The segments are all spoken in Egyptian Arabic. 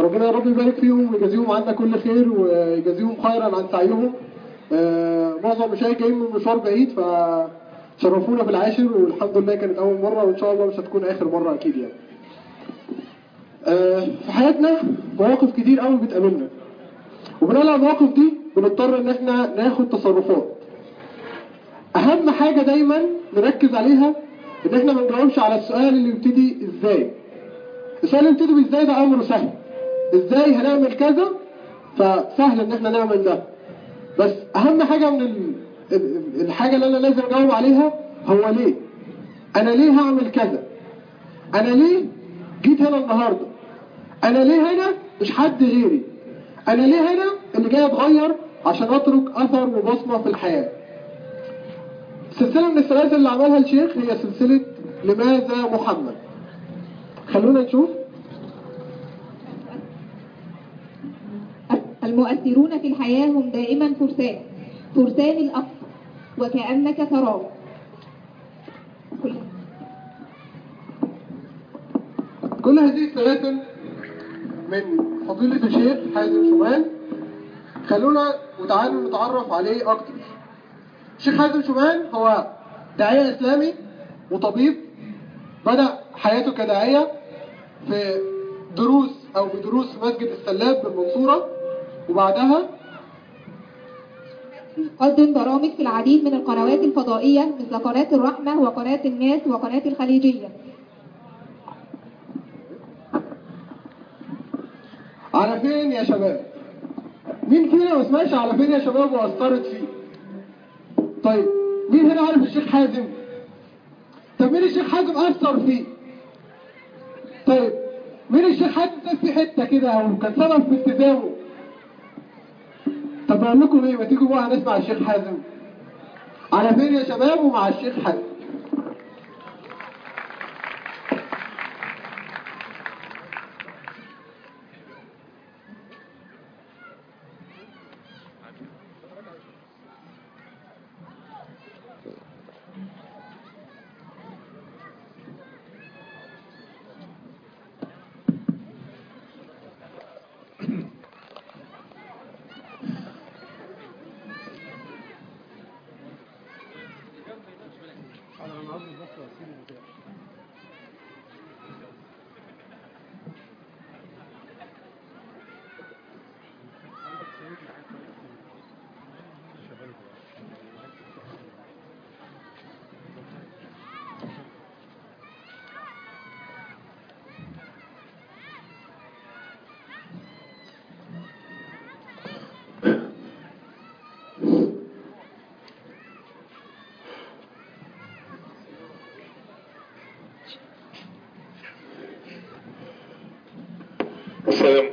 ربنا يا رب يبارك فيهم ويجازيهم عنا كل خير ويجازيهم خيرا عن سعيهم آه، معظم المشايخ جايين من مشوار بعيد فشرفونا في العاشر والحمد لله كانت اول مره وان شاء الله مش هتكون اخر مره اكيد يعني آه، في حياتنا مواقف كتير قوي بتقابلنا وبناء على المواقف دي بنضطر ان احنا ناخد تصرفات اهم حاجه دايما نركز عليها ان احنا ما نجاوبش على السؤال اللي يبتدي ازاي السؤال اللي يبتدي بازاي ده امره سهل ازاي هنعمل كذا فسهل ان احنا نعمل ده بس اهم حاجه من ال- ال- الحاجه اللي انا لازم اجاوب عليها هو ليه انا ليه هعمل كذا انا ليه جيت هنا النهارده انا ليه هنا مش حد غيري انا ليه هنا اللي جاي اتغير عشان اترك اثر وبصمه في الحياه سلسله من السلاسل اللي عملها الشيخ هي سلسله لماذا محمد خلونا نشوف المؤثرون في الحياة هم دائما فرسان فرسان الأقصى وكأنك تراه كل- كل هذه السلاسل من فضيلة الشيخ حازم شومان خلونا وتعالوا نتعرف عليه أكتر الشيخ حازم شومان هو داعية إسلامي وطبيب بدأ حياته كداعية في دروس أو بدروس في مسجد السلاب بالمنصورة وبعدها قدم برامج في العديد من القنوات الفضائية مثل قناة الرحمة وقناة الناس وقناة الخليجية على فين يا شباب مين فينا ما سمعش على فين يا شباب واثرت فيه طيب مين هنا عارف الشيخ حازم طب مين الشيخ حازم اثر فيه طيب مين الشيخ حازم ساب فيه حته كده او كان سبب في التزامه طب اقول لكم ايه ما تيجوا بقى نسمع الشيخ حازم على فين يا شباب ومع الشيخ حازم السلام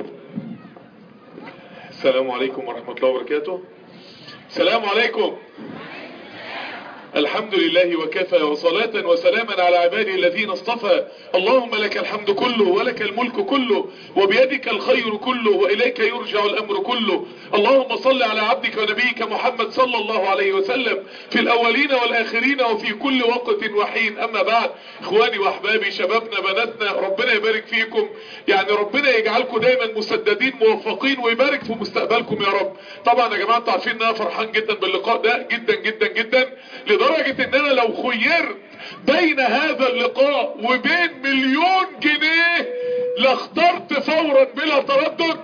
السلام عليكم ورحمة الله وبركاته السلام عليكم الحمد لله وكفى وصلاة وسلاما على عباده الذين اصطفى اللهم لك الحمد كله ولك الملك كله وبيدك الخير كله وإليك يرجع الأمر كله اللهم صل على عبدك ونبيك محمد صلى الله عليه وسلم في الأولين والآخرين وفي كل وقت وحين أما بعد إخواني وأحبابي شبابنا بناتنا ربنا يبارك فيكم يعني ربنا يجعلكم دايما مسددين موفقين ويبارك في مستقبلكم يا رب طبعا يا جماعة انتوا عارفين ان انا فرحان جدا باللقاء ده جدا جدا جدا لدرجة ان انا لو خيرت بين هذا اللقاء وبين مليون جنيه لاخترت فورا بلا تردد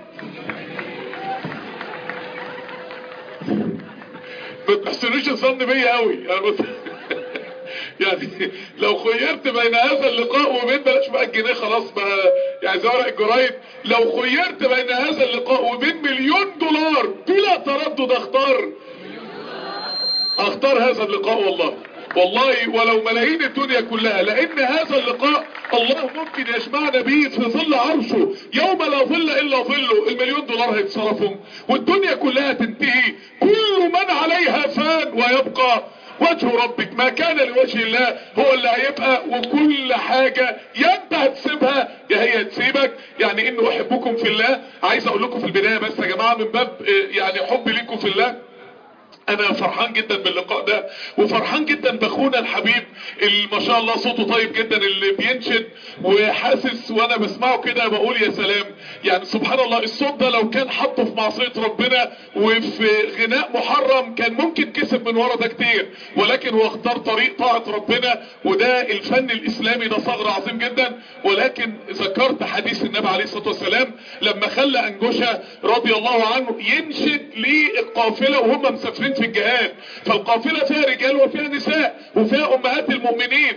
ما تحسنوش الظن بيا قوي يعني بص يعني لو خيرت بين هذا اللقاء وبين بلاش بقى الجنيه خلاص بقى يعني زي ورق الجرايد لو خيرت بين هذا اللقاء وبين مليون دولار بلا تردد اختار اختار هذا اللقاء والله والله ولو ملايين الدنيا كلها لان هذا اللقاء الله ممكن يجمعنا به في ظل عرشه يوم لا ظل الا ظله المليون دولار هيتصرفوا والدنيا كلها تنتهي كل من عليها فان ويبقى وجه ربك ما كان لوجه الله هو اللي هيبقى وكل حاجة يا انت هتسيبها يا هي هتسيبك يعني انه احبكم في الله عايز اقول لكم في البداية بس يا جماعة من باب اه، يعني حب ليكم في الله انا فرحان جدا باللقاء ده وفرحان جدا باخونا الحبيب اللي ما شاء الله صوته طيب جدا اللي بينشد وحاسس وانا بسمعه كده بقول يا سلام يعني سبحان الله الصوت ده لو كان حطه في معصية ربنا وفي غناء محرم كان ممكن كسب من ورا ده كتير ولكن هو اختار طريق طاعة ربنا وده الفن الاسلامي ده ثغر عظيم جدا ولكن ذكرت حديث النبي عليه الصلاة والسلام لما خلى انجوشة رضي الله عنه ينشد للقافلة وهم مسافرين في الجهاد فالقافلة فيها رجال وفيها نساء وفيها امهات المؤمنين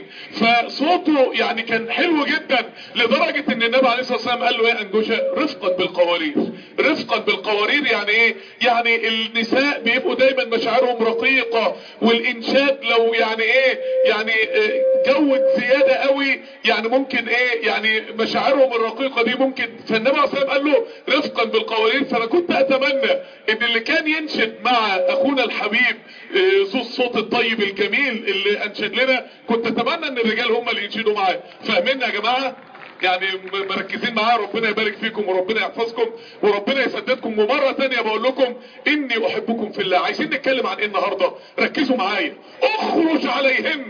فصوته يعني كان حلو جدا لدرجة ان النبي عليه الصلاة والسلام قال له يا انجوشة رفقا بالقوارير رفقا بالقوارير يعني ايه يعني النساء بيبقوا دايما مشاعرهم رقيقة والانشاد لو يعني ايه يعني إيه جود زيادة قوي يعني ممكن ايه يعني مشاعرهم الرقيقة دي ممكن فالنبي عليه الصلاة والسلام قال له رفقا بالقوارير فانا كنت اتمنى ان اللي كان ينشد مع اخونا الحبيب إيه ذو الصوت الطيب الجميل اللي انشد لنا كنت اتمنى ان الرجال هم اللي ينشدوا معاه فاهمين يا جماعة يعني مركزين معاه ربنا يبارك فيكم وربنا يحفظكم وربنا يسددكم ومرة تانية بقول لكم اني احبكم في الله عايزين نتكلم عن ايه النهاردة ركزوا معايا اخرج عليهن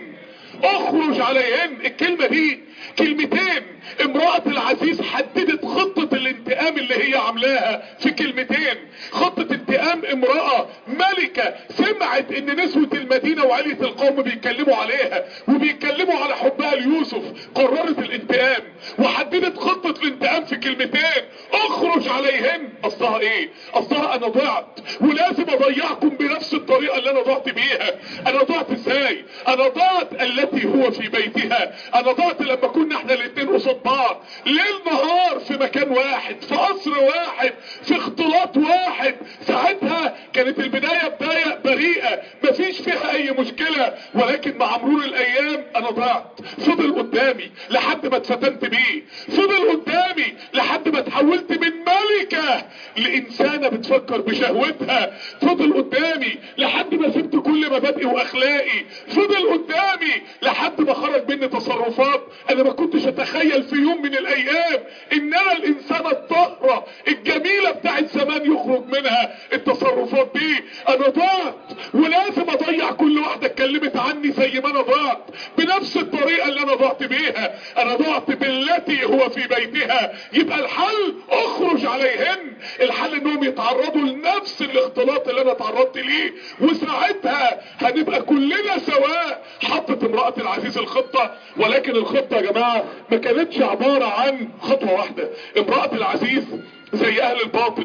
اخرج عليهن الكلمة دي كلمتين امرأة العزيز حددت خطة الانتقام اللي هي عاملاها في كلمتين خطة انتقام امرأة ملكة سمعت ان نسوة المدينة وعلية القوم بيتكلموا عليها وبيتكلموا على حبها ليوسف قررت الانتقام وحددت خطة الانتقام في كلمتين اخرج عليهن قصدها ايه قصدها انا ضعت ولازم اضيعكم بنفس الطريقة اللي انا ضعت بيها انا ضعت ازاي انا ضعت التي هو في بيتها انا ضعت لما كنا احنا الاتنين قصاد بعض ليل نهار في مكان واحد في قصر واحد في اختلاط واحد ساعتها كانت البداية بداية بريئة مفيش فيها اي مشكلة ولكن مع مرور الايام انا ضعت فضل قدامي لحد ما اتفتنت بيه فضل قدامي لحد ما اتحولت من ملكة لانسانة بتفكر بشهوتها فضل قدامي لحد ما سبت كل مبادئي واخلاقي فضل قدامي لحد ما خرج مني تصرفات انا ما كنتش اتخيل في يوم من الايام ان انا الانسانة الطاهرة الجميلة بتاعت زمان يخرج منها التصرفات دي انا ضعت ولازم اضيع كل واحدة اتكلمت عني زي ما انا ضعت بنفس الطريقة اللي انا ضعت بيها انا ضعت بالتي هو في بيتها يبقى الحل اخرج عليهن الحل انهم يتعرضوا لنفس الاختلاط اللي انا تعرضت ليه وساعتها هنبقى كلنا سواء حطت امرأة العزيز الخطة ولكن الخطة يا جماعة ما كانتش عبارة عن خطوة واحدة امرأة العزيز زي اهل الباطل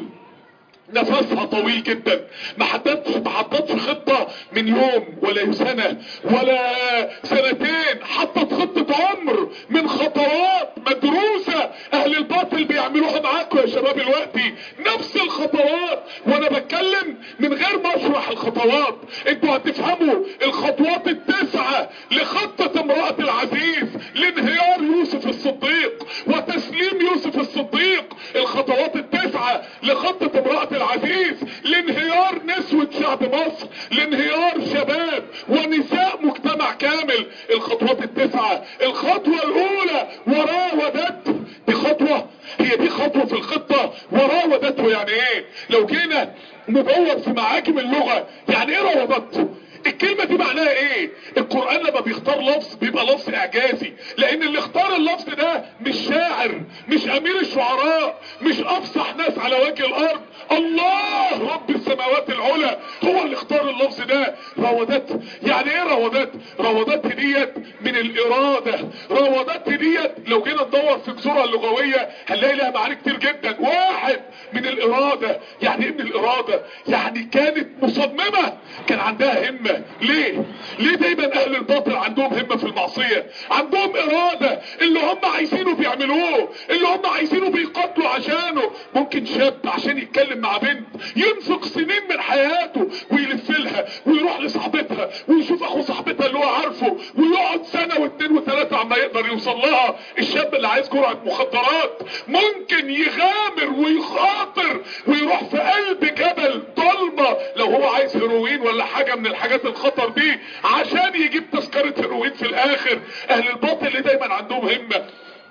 نفسها طويل جدا ما حطتش ما حطتش خطة من يوم ولا سنة ولا سنتين حطت خطة عمر من خطوات مدروسة اهل الباطل بيعملوها معاكم يا شباب الوقتي نفس الخطوات وانا بتكلم من غير ما اشرح الخطوات انتوا هتفهموا الخطوات التسعة لخطة امرأة العزيز لانهيار يوسف الصديق وتسليم يوسف الصديق الخطوات التسعة لخطة امرأة العزيز لانهيار نسوة شعب مصر لانهيار شباب ونساء مجتمع كامل الخطوات التسعة الخطوة الاولى وراودته دي خطوة هي دي خطوة في الخطة وراودته يعني ايه لو جينا ندور في معاجم اللغة يعني ايه راودته الكلمة دي معناها ايه القرآن لما بيختار لفظ بيبقى لفظ اعجازي لان اللي اختار اللفظ ده مش شاعر مش امير الشعراء مش افصح ناس على وجه الارض الله رب السماوات العلى هو اللي اختار اللفظ ده راودته يعني ايه راودته راودته ديت من الارادة راودته ديت لو جينا ندور في جذورها اللغوية هنلاقي لها معاني كتير جدا واحد من الارادة يعني ايه من الارادة يعني كانت مصممة كان عندها همة ليه ليه دايما اهل الباطل عندهم همة في المعصية عندهم ارادة اللي هم عايزينه بيعملوه اللي هم عايزينه بيقاتلوا عشانه ممكن شاب عشان يتكلم مع بنت ينفق سنين من حياته ويلف لها ويروح لصاحبتها ويشوف اخو صاحبتها اللي هو عارفه ويقعد سنة واثنين وثلاثة عما يقدر يوصل لها الشاب اللي عايز جرعة مخدرات ممكن يغامر ويخاطر ويروح في قلب جبل ضلمة لو هو عايز هيروين ولا حاجة من الحاجات الخطر دي عشان يجيب تذكرة هيروين في الاخر اهل الباطل اللي دايما عندهم همة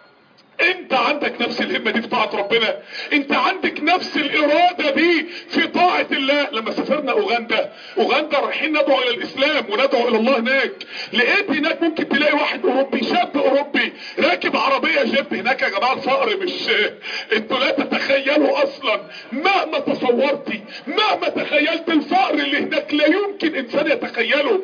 انت عندك نفس الهمة دي في طاعة ربنا انت عندك نفس الارادة دي في طاعة الله لما سافرنا اوغندا اوغندا رايحين ندعو الى الاسلام وندعو الى الله هناك لقيت هناك ممكن تلاقي واحد اوروبي شاب اوروبي راكب عربيه جيب هناك يا جماعه الفقر مش انتوا لا تتخيلوا اصلا مهما تصورتي مهما تخيلت الفقر اللي هناك لا يمكن انسان يتخيله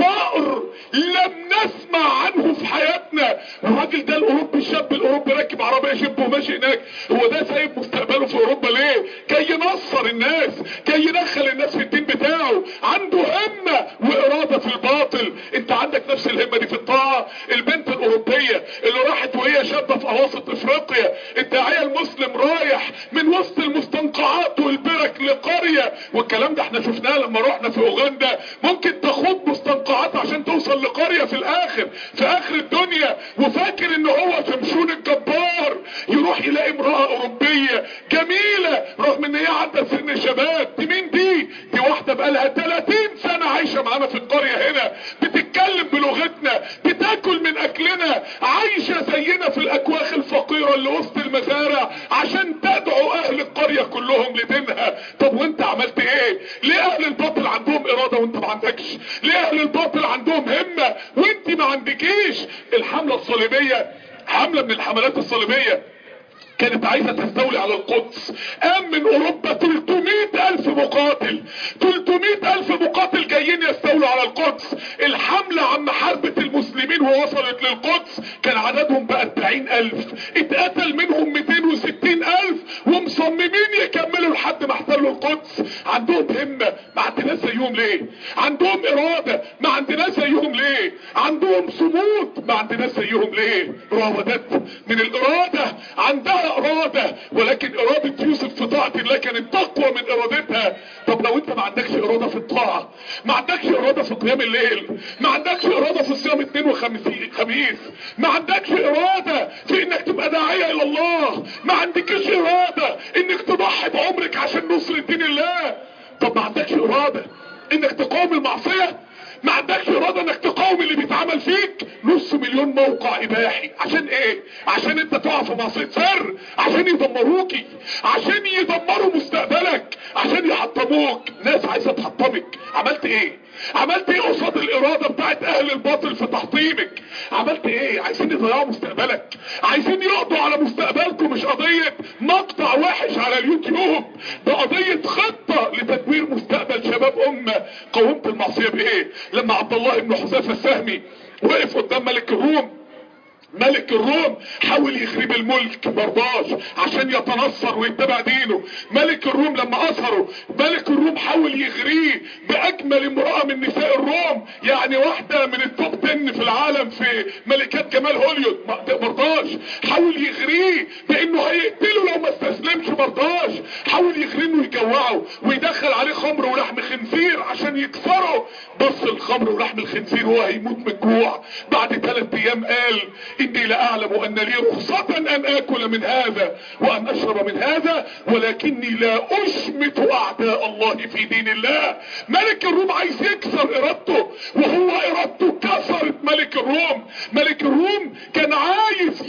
فقر لم نسمع عنه في حياتنا الراجل ده الاوروبي الشاب الاوروبي راكب عربيه جيب وماشي هناك هو ده سايب مستقبله في اوروبا ليه كي ينصر الناس كي يدخل الناس في الدين بتاعه عنده همه واراده في الباطل انت عندك نفس الهمه دي في الطاعه البنت الاوروبيه اللي راحت وهي شابه في اواسط افريقيا الداعيه المسلم رايح من وسط المستنقعات والبرك لقريه والكلام ده احنا شفناه لما رحنا في اوغندا ممكن تخوض مستنقعات عشان توصل لقريه في الاخر في اخر الدنيا وفاكر ان هو شمشون الجبار يروح يلاقي امراه اوروبيه جميله رغم ان هي عندها سن الشباب دي مين دي دي واحده بقالها 30 سنه عايشه معانا في القريه هنا بتتكلم بلغتنا بتاكل من اكلنا عايشه زينا في الاكواخ الفقيره اللي وسط المزارع عشان تدعو اهل القريه كلهم لدينها طب وانت عملت ايه ليه اهل الباطل عندهم اراده وانت ما عندكش ليه اهل الباطل عندهم همه وانت ما عندكيش الحمله الصليبيه حمله من الحملات الصليبيه كانت عايزة تستولي على القدس قام من اوروبا 300 الف مقاتل 300 الف مقاتل جايين يستولوا على القدس الحملة عن محاربة المسلمين ووصلت للقدس كان عددهم بقى 40 الف اتقتل منهم 260 الف ومصممين يكملوا لحد ما احتلوا القدس عندهم همة ما عندناش زيهم ليه عندهم ارادة ما عندناش زيهم ليه عندهم صمود ما عندناش زيهم ليه راودت من الارادة عندها ارادة ولكن ارادة يوسف في طاعة الله كانت تقوى من ارادتها طب لو انت ما عندكش ارادة في الطاعة ما عندكش ارادة في قيام الليل ما عندكش ارادة في الصيام اثنين وخميس ما عندكش ارادة في انك تبقى داعية الى الله ما عندكش ارادة انك تضحي بعمرك عشان نصر دين الله طب ما عندكش ارادة انك تقاوم المعصية ما عندكش اراده انك تقاوم اللي بيتعمل فيك نص مليون موقع اباحي عشان ايه عشان انت تقع في معصيه سر عشان يدمروكي عشان يدمروا مستقبلك عشان يحطموك ناس عايزه تحطمك عملت ايه عملت ايه قصاد الاراده بتاعت اهل الباطل في تحطيمك عملت ايه عايزين يضيعوا مستقبلك عايزين يقضوا على مستقبلكم مش قضيه مقطع وحش على اليوتيوب ده قضيه خطه لتدمير مستقبل شباب امه قاومت المعصيه بايه لما عبد الله بن حذافه السهمي وقف قدام ملك الروم ملك الروم حاول يخرب الملك مرضاش عشان يتنصر ويتبع دينه ملك الروم لما اثره ملك الروم حاول يغريه باجمل امرأة من نساء الروم يعني واحدة من التوب 10 في العالم في ملكات جمال هوليود مرضاش حاول يغريه بانه هيقتله لو ما استسلمش مرضاش حاول يغريه انه يجوعه ويدخل عليه خمر ولحم خنزير عشان يكسره بص الخمر ولحم الخنزير وهو هيموت من الجوع بعد ثلاث ايام قال اني لاعلم ان لي رخصة ان اكل من هذا وان اشرب من هذا ولكني لا اشمت اعداء الله في دين الله ملك الروم عايز يكسر ارادته وهو ارادته كسرت ملك الروم ملك الروم كان عايز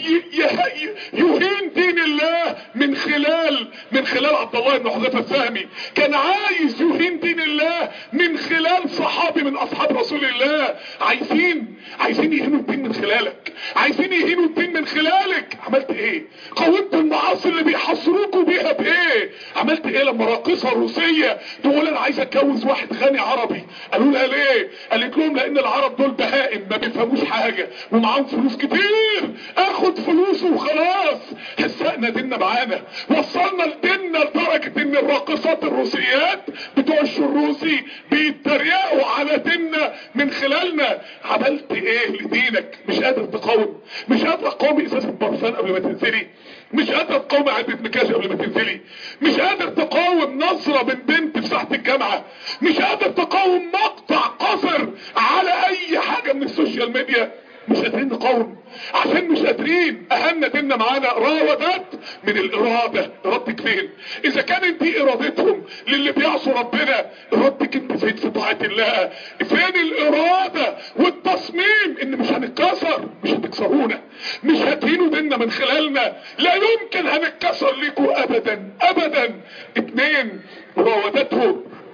يهين دين الله من خلال من خلال عبد الله بن حذيفه السهمي كان عايز يهين دين الله من خلال صحابي من اصحاب رسول الله عايزين عايزين يهينوا الدين من خلالك عايزين يهينوا الدين من خلالك عملت ايه قاومت المعاصي اللي بيحصروكوا بيها بايه عملت ايه لما راقصه روسيه تقول انا عايز اتجوز واحد غني عربي قالوا لها ليه قالت لهم لان العرب دول بهائم ما بيفهموش حاجه ومعاهم فلوس كتير اخد فلوسه وخلاص حسقنا ديننا معانا وصلنا لديننا لدرجه ان الراقصات الروسيات بتوع الروسي بيتريقوا على ديننا من خلالنا عملت ايه لدينك مش قادر تقاوم مش قادر تقاوم ازازه برفان قبل ما تنزلي مش قادر تقاوم علبة مكياج قبل ما تنزلي مش قادر تقاوم نظرة من بنت في ساحة الجامعة مش قادر تقاوم مقطع قصر على اي حاجة من السوشيال ميديا مش قادرين نقاوم عشان مش قادرين اهلنا ديننا معانا راودت من الاراده ارادتك فين اذا كانت دي ارادتهم للي بيعصوا ربنا ارادتك انت فين في طاعه الله فين الاراده والتصميم ان مش هنتكسر مش هتكسرونا مش هتهينوا ديننا من خلالنا لا يمكن هنتكسر ليكوا ابدا ابدا اتنين راودته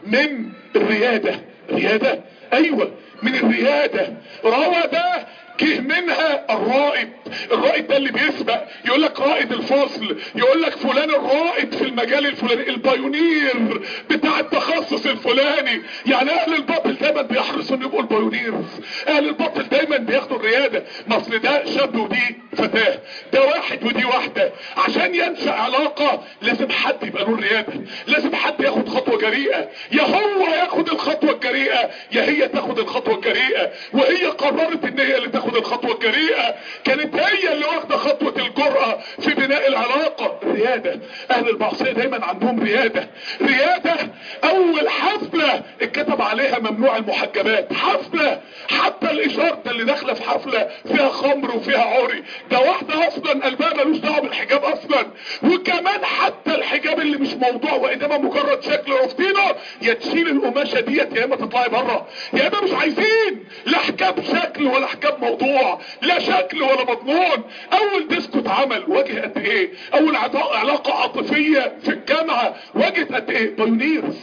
من الريادة ريادة ايوه من الريادة روى ده جه منها الرائد الرائد ده اللي بيسبق يقول لك رائد الفصل يقول لك فلان الرائد في المجال الفلاني البايونير بتاع التخصص الفلاني يعني اهل الباطل دايما بيحرصوا ان يبقوا البايونيرز اهل الباطل دايما بياخدوا الرياده ما اصل ده شاب ودي فتاه ده واحد ودي واحده عشان ينشا علاقه لازم حد يبقى له الرياده لازم حد ياخد خطوه جريئه يا هو ياخد الخطوه الجريئه يا هي تاخد الخطوه الجريئه وهي قررت ان هي اللي تاخد الخطوه الجريئه كانت هي اللي واخده خطوه الجرأه في بناء العلاقه الرياده اهل المعصيه دايما عندهم رياده رياده اول حفله اتكتب عليها ممنوع المحجبات حفله حتى الاشاره اللي داخله في حفله فيها خمر وفيها عري ده واحده اصلا قلبها ملوش دعوه بالحجاب اصلا وكمان حتى الحجاب اللي مش موضوع وانما مجرد شكل رفضينه يا تشيل القماشه ديت يا اما تطلعي بره يا اما مش عايزين لا حجاب شكل ولا حجاب موضوع لا شكل ولا مضمون اول ديسكو اتعمل واجه قد ايه اول عطاء- علاقه عاطفيه في الجامعه واجهت قد ايه بايونيرز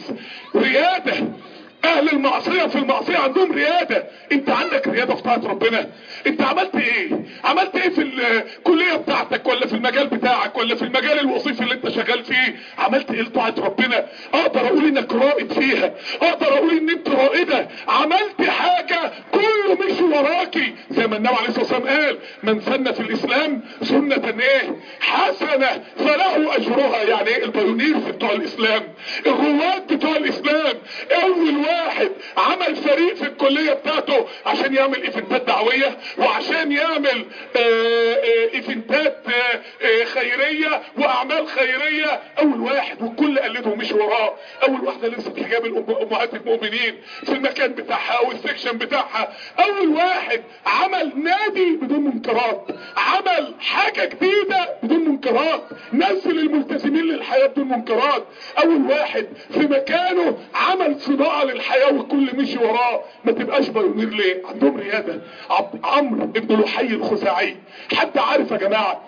رياده اهل المعصية في المعصية عندهم ريادة انت عندك ريادة في طاعة ربنا انت عملت ايه عملت ايه في الكلية بتاعتك ولا في المجال بتاعك ولا في المجال الوظيفي اللي انت شغال فيه عملت ايه لطاعة ربنا اقدر اقول انك رائد فيها اقدر اقول ان انت رائدة عملت حاجة كله مش وراكي زي ما النبي عليه الصلاة والسلام قال من سن في الاسلام سنة ايه حسنة فله اجرها يعني ايه البايونيرز بتوع الاسلام الرواد بتوع الاسلام اول واحد عمل فريق في الكلية بتاعته عشان يعمل ايفنتات دعوية وعشان يعمل آه، آه، ايفنتات آه، آه، خيرية واعمال خيرية اول واحد والكل قلده ومشي وراه اول واحدة لبست حجاب الأم- امهات المؤمنين في المكان بتاعها والسكشن بتاعها اول واحد عمل نادي بدون منكرات عمل حاجة جديدة بدون منكرات نزل الملتزمين للحياة بدون منكرات اول واحد في مكانه عمل صناعة للحياة والكل مشي وراه ما تبقاش بايونير ليه عندهم ريادة عب- عمرو ابن لحي الخزاعي حد عارف يا جماعة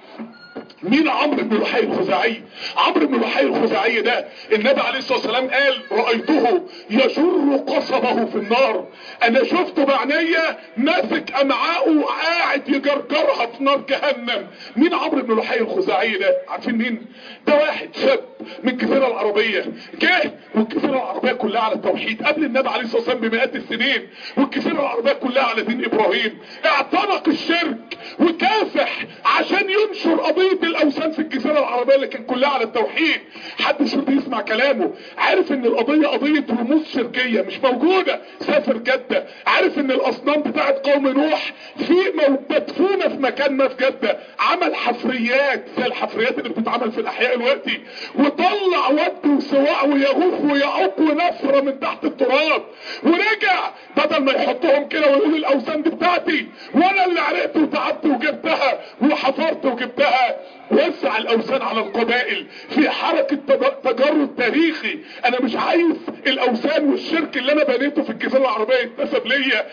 مين عمرو بن لحي الخزاعي عمرو بن لحي الخزاعي ده النبي عليه الصلاه والسلام قال رايته يجر قصبه في النار انا شفته بعينيا ماسك امعاءه وقاعد يجرجرها في نار جهنم مين عمرو بن لحي الخزاعي ده عارفين مين ده واحد شاب من الجزيره العربيه جه والجزيره العربيه كلها على التوحيد قبل النبي عليه الصلاه والسلام بمئات السنين والجزيره العربيه كلها على دين ابراهيم اعتنق الشرك وكافح عشان ينشر قضيه الاوثان في الجزيره العربيه اللي كانت كلها على التوحيد حد شرط يسمع كلامه عارف ان القضيه قضيه رموز شركيه مش موجوده سافر جده عارف ان الاصنام بتاعت قوم نوح في مو- مدفونه في مكان ما في جده عمل حفريات زي الحفريات اللي بتتعمل في الاحياء دلوقتي وطلع ود وسواع ويغوث ويعق ونفره من تحت التراب ورجع بدل ما يحطهم كده ويقول الاوثان دي بتاعتي وانا اللي عرقت وتعبت وجبتها وحفرت وجبتها وسع الاوثان على القبائل في حركة تج- تجرد تاريخي انا مش عايز الاوثان والشرك اللي انا بنيته في الجزيرة العربية يتنسب ليا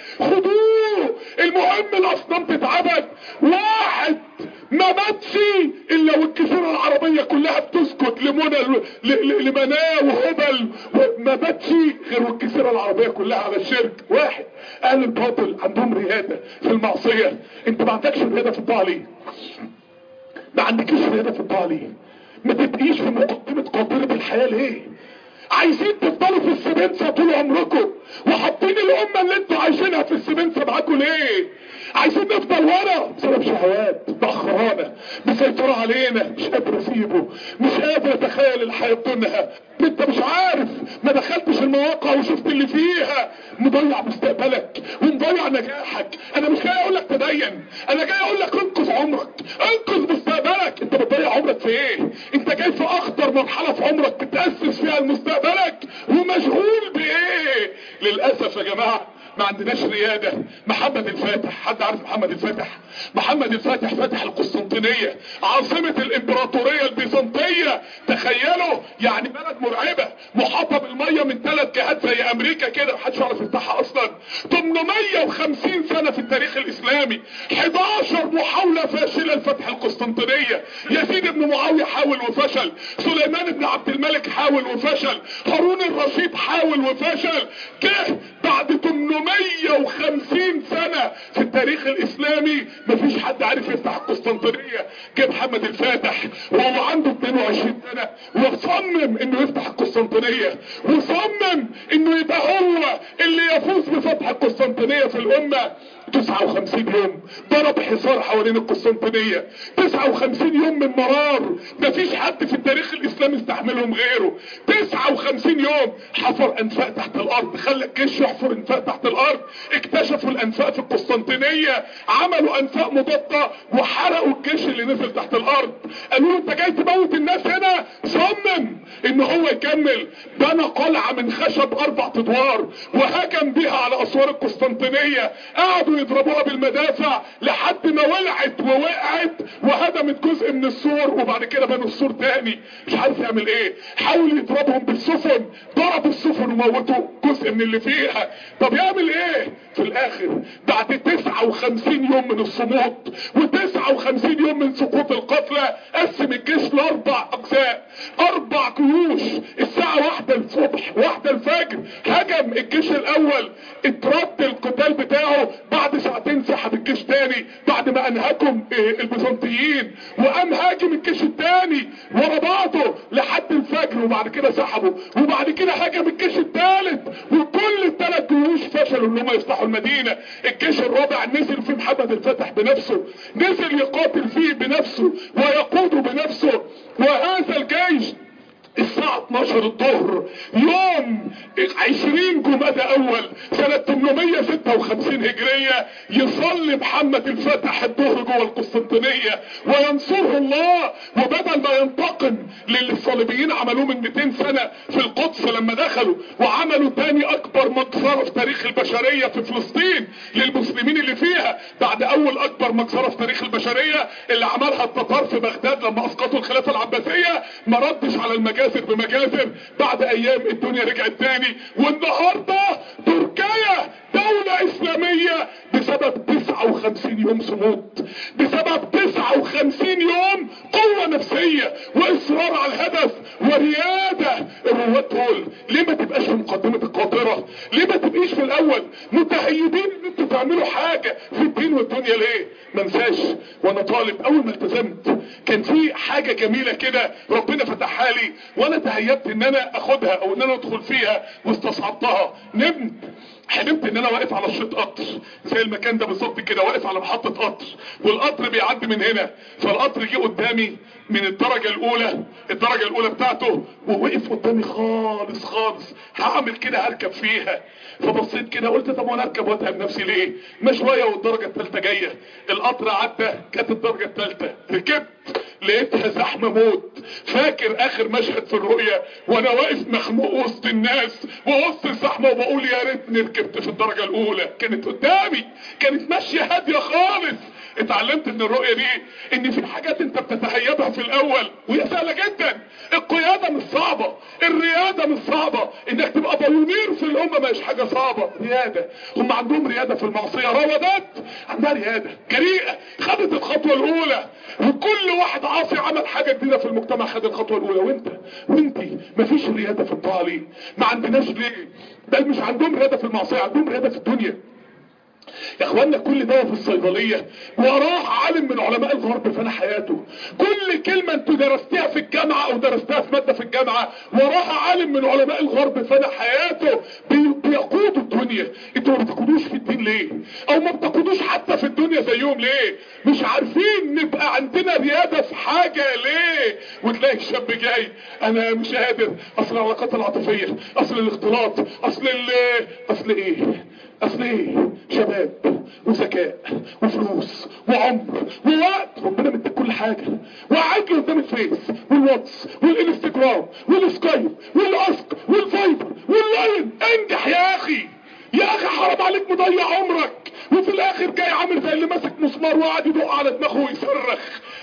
خدوه المهم الاصنام تتعبد واحد ما ماتش الا والجزيرة العربية كلها بتسكت لمنى ل- ل- لمناه وهبل وما ماتش غير والجزيرة العربية كلها على الشرك واحد اهل الباطل عندهم ريادة في المعصية انت ما عندكش ريادة في الطاعة ليه ما عندكيش رياضة في الطاعة ليه ما تبقيش في مقدمة قاطرة الحياة ليه عايزين تفضلوا في السبنسة طول عمركم وحاطين الأمة اللي انتوا عايشينها في السبنسة معاكم ليه عايزين نفضل ورا بسبب شهوات مأخرانا مسيطرة علينا مش قادر اسيبه مش قادر اتخيل الحياة بدونها انت مش عارف ما دخلتش المواقع وشفت اللي فيها مضيع مستقبلك ومضيع نجاحك انا مش جاي اقول لك تدين انا جاي اقول لك انقذ عمرك انقذ مستقبلك انت بتضيع عمرك في ايه انت جاي في اخطر مرحلة في عمرك بتأسس فيها لمستقبلك ومشغول بايه للأسف يا جماعة ما عندناش ريادة محمد الفاتح حد عارف محمد الفاتح محمد الفاتح فاتح القسطنطينية عاصمة الامبراطورية البيزنطية تخيلوا يعني بلد مرعبة محاطة بالمية من ثلاث جهات زي امريكا كده محدش يعرف يفتحها اصلا 850 سنة في التاريخ الاسلامي 11 محاولة فاشلة لفتح القسطنطينية يزيد بن معاوية معاوية حاول وفشل سليمان بن عبد الملك حاول وفشل هارون الرشيد حاول وفشل جه بعد 850 سنة في التاريخ الاسلامي مفيش حد عارف يفتح القسطنطينية جه محمد الفاتح وهو عنده 22 سنة وصمم انه يفتح القسطنطينية وصمم انه يبقى هو اللي يفوز بفتح القسطنطينية في الامة 59 يوم ضرب حصار حوالين القسطنطينية 59 يوم من مرار مفيش حد في التاريخ الاسلامي استحملهم غيره 59 يوم حفر انفاق تحت الارض خلى الجيش يحفر انفاق تحت الارض اكتشفوا الانفاق في القسطنطينية عملوا انفاق مضادة وحرقوا الجيش اللي نزل تحت الارض قالوا له انت جاي تموت الناس هنا صمم ان هو يكمل بنى قلعة من خشب اربع ادوار وهجم بها على اسوار القسطنطينية قعدوا يضربوها بالمدافع لحد ما ولعت ووقعت وهدمت جزء من السور وبعد كده بنوا السور تاني مش عارف يعمل ايه حاول يضربهم بالسفن ضربوا السفن وموتوا جزء من اللي فيها طب يعمل ايه في الاخر بعد 59 يوم من الصمود و59 يوم من سقوط القتلى قسم الجيش لاربع اجزاء اربع جيوش الساعة واحدة الصبح واحدة الفجر هجم الجيش الاول اترد القتال بتاعه بعد ساعتين سحب الجيش تاني بعد ما انهكم البيزنطيين وقام هاجم الجيش التاني ورا بعضه لحد الفجر وبعد كده سحبوا وبعد كده هاجم الجيش التالت وكل التلات جيوش فشلوا ان هم يفتحوا المدينة الجيش الرابع نزل في محمد الفتح بنفسه نزل يقاتل فيه بنفسه ويقوده بنفسه وهذا الجيش الساعة 12 الظهر يوم 20 جمادى اول سنة 856 هجرية يصلي محمد الفتح الظهر جوه القسطنطينية وينصره الله وبدل ما ينتقم للي الصليبيين عملوه من 200 سنة في القدس لما دخلوا وعملوا تاني اكبر مجزرة في تاريخ البشرية في فلسطين للمسلمين اللي فيها بعد اول اكبر مجزرة في تاريخ البشرية اللي عملها التتار في بغداد لما اسقطوا الخلافة العباسية ما ردش على المجازر بمجازر بعد ايام الدنيا رجعت تاني والنهاردة تركيا دولة اسلامية بسبب 59 يوم صمود بسبب 59 يوم قوة نفسية واصرار على الهدف وريادة الرواد دول ليه ما تبقاش في مقدمة القاطرة ليه ما تبقيش في الاول متهيبين ان انتوا تعملوا حاجة في الدين والدنيا ليه ما انساش وانا طالب اول ما التزمت كان في حاجة جميلة كده ربنا فتحها لي وانا تهيبت ان انا اخدها او ان انا ادخل فيها واستصعبتها نمت حلمت ان انا واقف على شريط قطر زي المكان ده بالظبط كده واقف على محطة قطر والقطر بيعدي من هنا فالقطر جه قدامي من الدرجة الاولى الدرجة الاولى بتاعته ووقف قدامي خالص خالص هعمل كده هركب فيها فبصيت كده قلت طب وانا اركب واتعب نفسي ليه ما شوية والدرجة الثالثة جاية القطر عدى كانت الدرجة الثالثة ركبت لقيتها زحمة موت فاكر اخر مشهد في الرؤية وانا واقف مخنوق وسط الناس ووسط الزحمة وبقول يا ريتني ركبت في الدرجة الاولى كانت قدامي كانت ماشية هادية خالص اتعلمت من الرؤية دي ان في حاجات انت بتتهيبها في الاول وهي سهلة جدا القيادة مش صعبة الريادة مش صعبة انك تبقى بايونير في الامة مش حاجة صعبة ريادة هم عندهم ريادة في المعصية روادات عندها ريادة جريئة خدت الخطوة الاولى وكل واحد عاصي عمل حاجة جديدة في المجتمع خد الخطوة الاولى وانت وانت مفيش ريادة في الطاعة ليه ما عندناش ليه بل مش عندهم ريادة في المعصية عندهم ريادة في الدنيا يا اخوانا كل ده في الصيدلية وراه عالم من علماء الغرب فانا حياته كل كلمة انتوا درستيها في الجامعة او درستها في مادة في الجامعة وراها عالم من علماء الغرب فانا حياته بي بيقودوا الدنيا انتوا ما بتقودوش في الدين ليه او ما بتقودوش حتى في الدنيا زيهم ليه مش عارفين نبقى عندنا ريادة في حاجة ليه وتلاقي الشاب جاي انا مش قادر اصل العلاقات العاطفية اصل الاختلاط اصل ال اصل ايه اصل ايه شباب وذكاء وفلوس وعمر ووقت ربنا مديك كل حاجة وقاعد لي قدام الفيس والواتس والانستجرام والسكايب والاسك والفايبر واللاين انجح يا اخي يا اخي حرام عليك مضيع عمرك وفي الاخر جاي عامل زي اللي ماسك مسمار وقاعد يدق على دماغه ويصرخ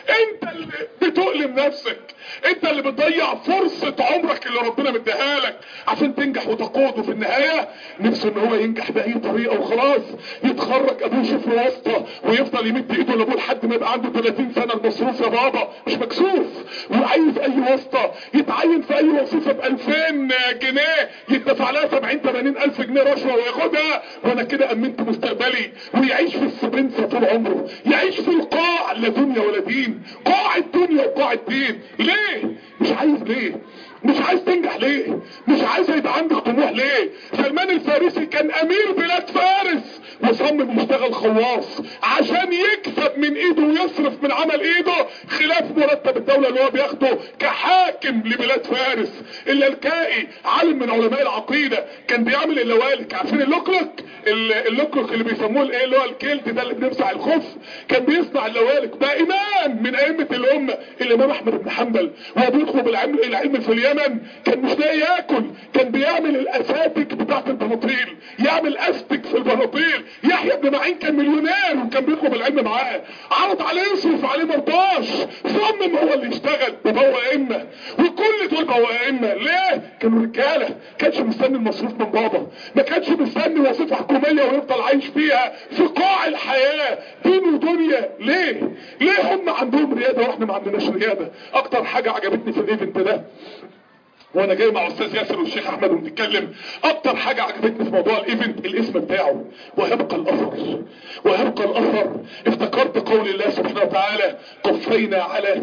انت اللي بتؤلم نفسك انت اللي بتضيع فرصة عمرك اللي ربنا مديها لك عشان تنجح وتقود وفي النهاية نفسه ان هو ينجح بأي طريقة وخلاص يتخرج ابوه يشوف له واسطة ويفضل يمد ايده لابوه لحد ما يبقى عنده 30 سنة المصروف يا بابا مش مكسوف وعايز اي واسطة يتعين في اي وظيفة ب 2000 جنيه يدفع لها 70 80 الف جنيه رشوة وياخدها وانا كده امنت مستقبلي ويعيش في السبنسة طول عمره يعيش في القاع لا دنيا ولا دين قاع الدنيا وقاع الدين ليه مش عايز ليه مش عايز تنجح ليه مش عايز يبقى عندك طموح ليه سلمان الفارسي كان امير بلاد فارس وصمم يشتغل خواص عشان يكسب من ايده ويصرف من عمل ايده خلاف مرتب الدولة اللي هو بياخده كحاكم لبلاد فارس اللالكائي عالم من علماء العقيدة كان بيعمل اللوالك عارفين اللوكلوك اللوكلوك اللي بيسموه الايه اللي هو الكيلت ده اللي بنمسح الخف كان بيصنع اللوالك بقى امام من ائمة الامة الامام احمد بن حنبل وهو بيطلب العلم العلم في اليمن كان مش لاقي ياكل كان بيعمل الاساتك بتاعت البناطيل يعمل استك في البناطيل يحيى بن معين كان مليونير وكان بيطلب العلم معاه عرض عليه يصرف عليه مرضاش صمم هو اللي يشتغل وبقوا ائمه وكل دول بقوا ائمه ليه كانوا رجاله كانش مستني المصروف من بابا ما كانش مستني وظيفه حكوميه ويفضل عايش فيها في قاع الحياه دين ودنيا ليه ليه هم عندهم رياده واحنا ما عندناش رياده اكتر حاجه عجبتني في الايفنت ده وانا جاي مع استاذ ياسر والشيخ احمد وبنتكلم اكتر حاجة عجبتني في موضوع الايفنت الاسم بتاعه ويبقى الاثر ويبقى الاثر افتكرت قول الله سبحانه وتعالى قفينا على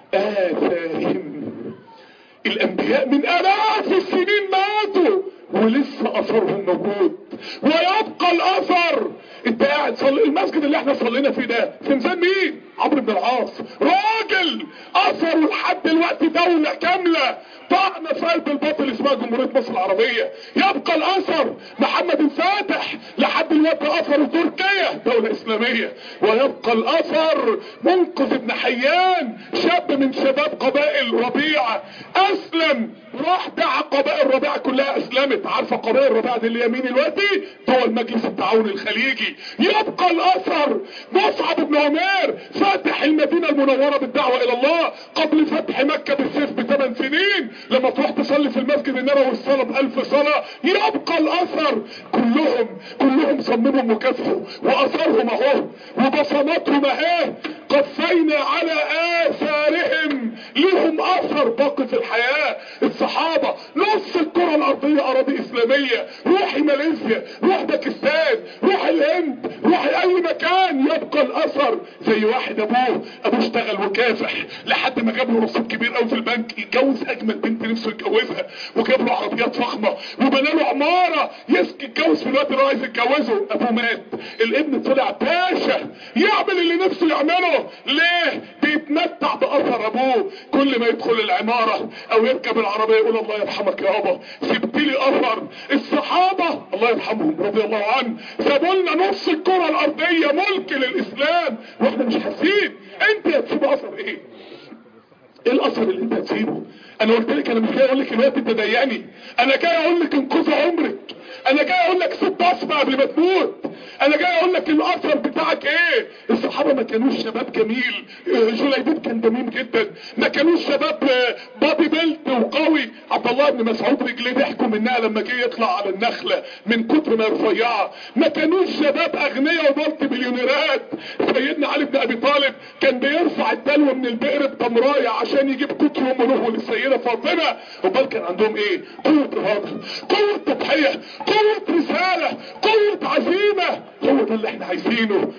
اثارهم الانبياء من الاف السنين ماتوا ولسه اثرهم موجود ويبقى الاثر انت قاعد صلي المسجد اللي احنا صلينا فيه ده في ميزان مين عمرو بن العاص راجل اثره لحد دلوقتي دولة كاملة طعن في قلب الباطل اسمها جمهورية مصر العربية يبقى الاثر محمد الفاتح لحد دلوقتي اثر تركيا دولة اسلامية ويبقى الاثر منقذ ابن حيان شاب من شباب قبائل ربيعة اسلم راح دعا قبائل ربيعة كلها اسلمت عارفة قبائل ربيعة دي اللي يمين دلوقتي دول مجلس التعاون الخليجي يبقى الاثر مصعب بن عمير فاتح المدينة المنورة بالدعوة الى الله قبل فتح مكة بالسيف بثمان سنين لما تروح تصلي في المسجد النبوي الصلاة بألف صلاة يبقى الاثر كلهم كلهم صمموا وكافحوا واثرهم اهو وبصماتهم اهي قفينا على اثارهم لهم اثر باقي في الحياة الصحابة نص الكرة الارضية اراضي اسلامية روحي ماليزيا روح باكستان روح الهند روح اي مكان يبقى الاثر زي واحد ابوه ابوه اشتغل وكافح لحد ما جاب له رصيد كبير قوي في البنك يتجوز اجمل بنت نفسه يتجوزها وجاب له عربيات فخمة وبنى له عمارة يسكي يتجوز في الوقت اللي هو عايز يتجوزه ابوه مات الابن طلع باشا يعمل اللي نفسه يعمله ليه بيتمتع باثر ابوه كل ما يدخل العمارة او يركب العربية يقول الله يرحمك يا ابا سبت لي اثر الصحابة الله يرحمهم رضي الله عنه سابوا لنا نص الكرة الارضية ملك للاسلام واحنا مش حاسين انت هتسيب اثر ايه ايه الاثر اللي انت هتسيبه انا قلت لك انا مش جاي اقول لك الوقت انت ضيقني انا جاي اقول لك انقذ عمرك انا جاي اقول لك سيب بصمه قبل ما تموت انا جاي اقول لك الاثر بتاعك ايه الصحابه ما كانوش شباب جميل جليبيب كان جميل جدا ما كانوش شباب بادي بيلت وقوي عبد الله بن مسعود رجليه ضحكوا منها لما جه يطلع على النخله من كتر ما رفيعه ما كانوش شباب اغنياء ومالتي مليونيرات سيدنا علي بن ابي طالب كان بيرفع الدلو من البئر بتمرايه عشان يجيب كتر ام نوح للسيده فاطمه امال كان عندهم ايه قوه اراده قوه تضحيه قوه رساله قوه عزيمه هو ده اللي احنا عايزينه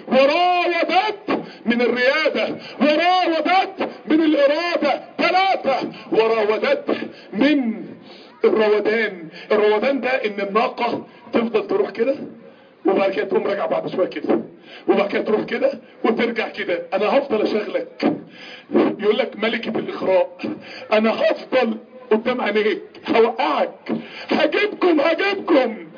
وراودت من الرياده وراودت من الاراده ثلاثه وراودت من الروادان الروادان ده ان الناقه تفضل تروح كده وبعد كده تقوم راجعه بعد شويه كده وبعد كده تروح كده وترجع كده انا هفضل اشغلك يقول لك ملكه الاغراء انا هفضل قدام عينيك هوقعك هجيبكم هجيبكم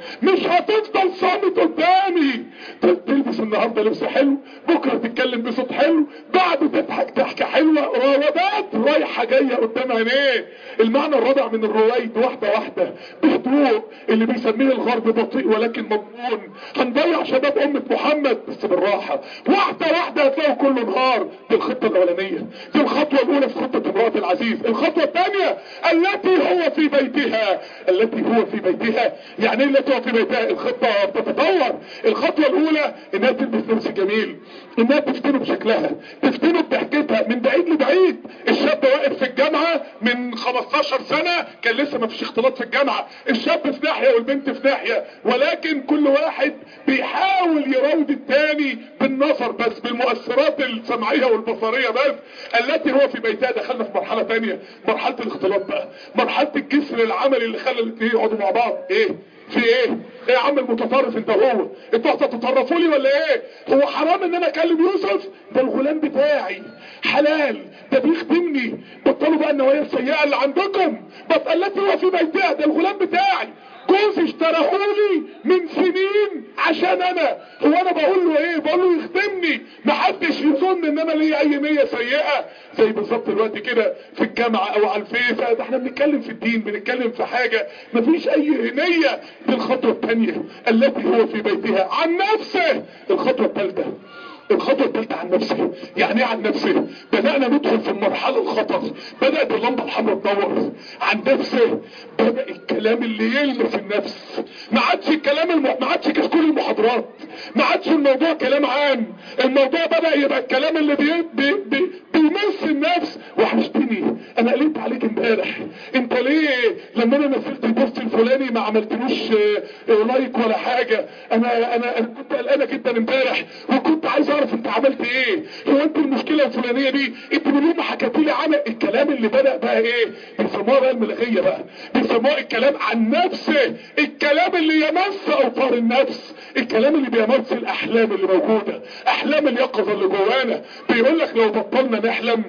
مش هتفضل صامت قدامي تلبس النهارده لبس حلو بكره تتكلم بصوت حلو بعده تضحك ضحكه حلوه روادات رايحه جايه قدام عينيه المعنى الرابع من الرويد واحده واحده بهدوء اللي بيسميه الغرب بطيء ولكن مضمون هنضيع شباب امه محمد بس بالراحه واحده واحده هتلاقوا كل نهار دي الخطه الاولانيه دي الخطوه الاولى في خطه امراه العزيز الخطوه الثانيه التي هو في بيتها التي هو في بيتها يعني ايه التي هو في بيتها الخطه بتتطور الخطوه الاولى انها تلبس لبس جميل انها تفتنه بشكلها تفتنه بضحكتها من بعيد لبعيد الشاب واقف في الجامعه من 15 سنه كان لسه ما فيش اختلاط في الجامعه الشاب في ناحيه والبنت في ناحيه ولكن كل واحد بيحاول يراود التاني بالنظر بس بالمؤثرات السمعيه والبصريه بس التي هو في بيتها دخلنا في مرحله تانية مرحله الاختلاط بقى مرحله الجسر العملي اللي خلى الاثنين يقعدوا مع بعض ايه في ايه ايه يا عم المتطرف انت هو انتوا هتتطرفوا لي ولا ايه هو حرام ان انا اكلم يوسف ده الغلام بتاعي حلال ده بيخدمني بطلوا بقى النوايا السيئه اللي عندكم بس التي هو في بيتها ده الغلام بتاعي جوزي اشترهولي من سنين عشان انا هو انا بقول له ايه بقول له يخدمني محدش يظن ان انا ليا اي نيه سيئه زي بالظبط دلوقتي كده في الجامعه او على الفيس ده احنا بنتكلم في الدين بنتكلم في حاجه مفيش اي نيه دي الخطوه الثانيه التي هو في بيتها عن نفسه الخطوه الثالثه الخطوة الثالثة عن نفسه يعني ايه عن نفسه بدأنا ندخل في المرحلة الخطر بدأت اللمبة الحمراء تدور عن نفسه بدأ الكلام اللي يلمس النفس ما عادش الكلام الم... ما عادش كشكول المحاضرات ما عادش الموضوع كلام عام الموضوع بدأ يبقى الكلام اللي بي... بي... بي... بيمس النفس وحشتني انا قلت عليك امبارح انت ليه لما انا نزلت البوست الفلاني ما عملتلوش اه اه لايك ولا حاجة انا انا انا كنت قلقانه جدا امبارح وكنت عايز اعرف انت عملت ايه هو انت المشكله الفلانيه دي انت من يوم ما حكيت لي عن الكلام اللي بدا بقى ايه بيسموها بقى الملغيه بقى بيسموها الكلام عن نفسه الكلام اللي يمس اوتار النفس الكلام اللي بيمس الاحلام اللي موجوده احلام اليقظه اللي جوانا بيقول لك لو بطلنا نحلم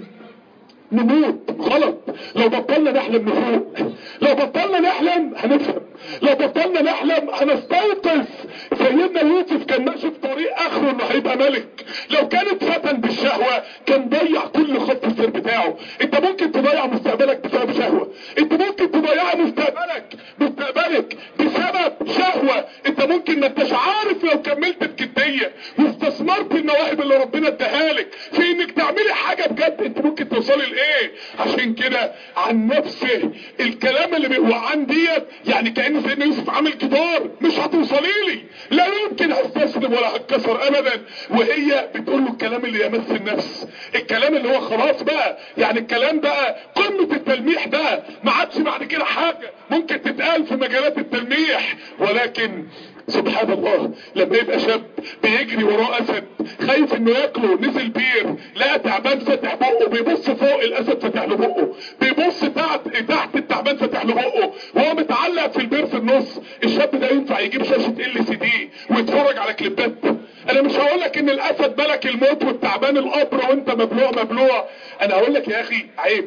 نموت غلط لو بطلنا نحلم نفوق لو بطلنا نحلم هنفهم لو بطلنا نحلم هنستيقظ سيدنا يوسف كان ماشي في طريق اخره انه هيبقى ملك لو كان اتفتن بالشهوة كان ضيع كل خط السير بتاعه انت ممكن تضيع مستقبلك بسبب شهوة انت ممكن تضيع مستقبلك مستقبلك بسبب شهوة انت ممكن ما انتش عارف لو كملت بجدية واستثمرت المواهب اللي ربنا اداها لك في انك تعملي حاجة بجد انت ممكن توصلي لايه عشان كده عن نفسه الكلام اللي هو عن ديت يعني كأن سيدنا يوسف عامل جدار مش هتوصلي لي لا يمكن هستسلم ولا هتكسر ابدا وهي بتقول له الكلام اللي يمس النفس الكلام اللي هو خلاص بقى يعني الكلام بقى قمة التلميح ده ما عادش بعد كده حاجة ممكن تتقال في مجالات التلميح ولكن سبحان الله لما يبقى شاب بيجري وراه اسد خايف انه ياكله نزل بير لقى تعبان فاتح بقه بيبص فوق الاسد فاتح له بقه بيبص تحت تحت التعبان فاتح له بقه وهو متعلق في البير في النص الشاب ده ينفع يجيب شاشه ال سي دي ويتفرج على كليبات انا مش هقول لك ان الاسد ملك الموت والتعبان القبر وانت مبلوع مبلوع انا هقول لك يا اخي عيب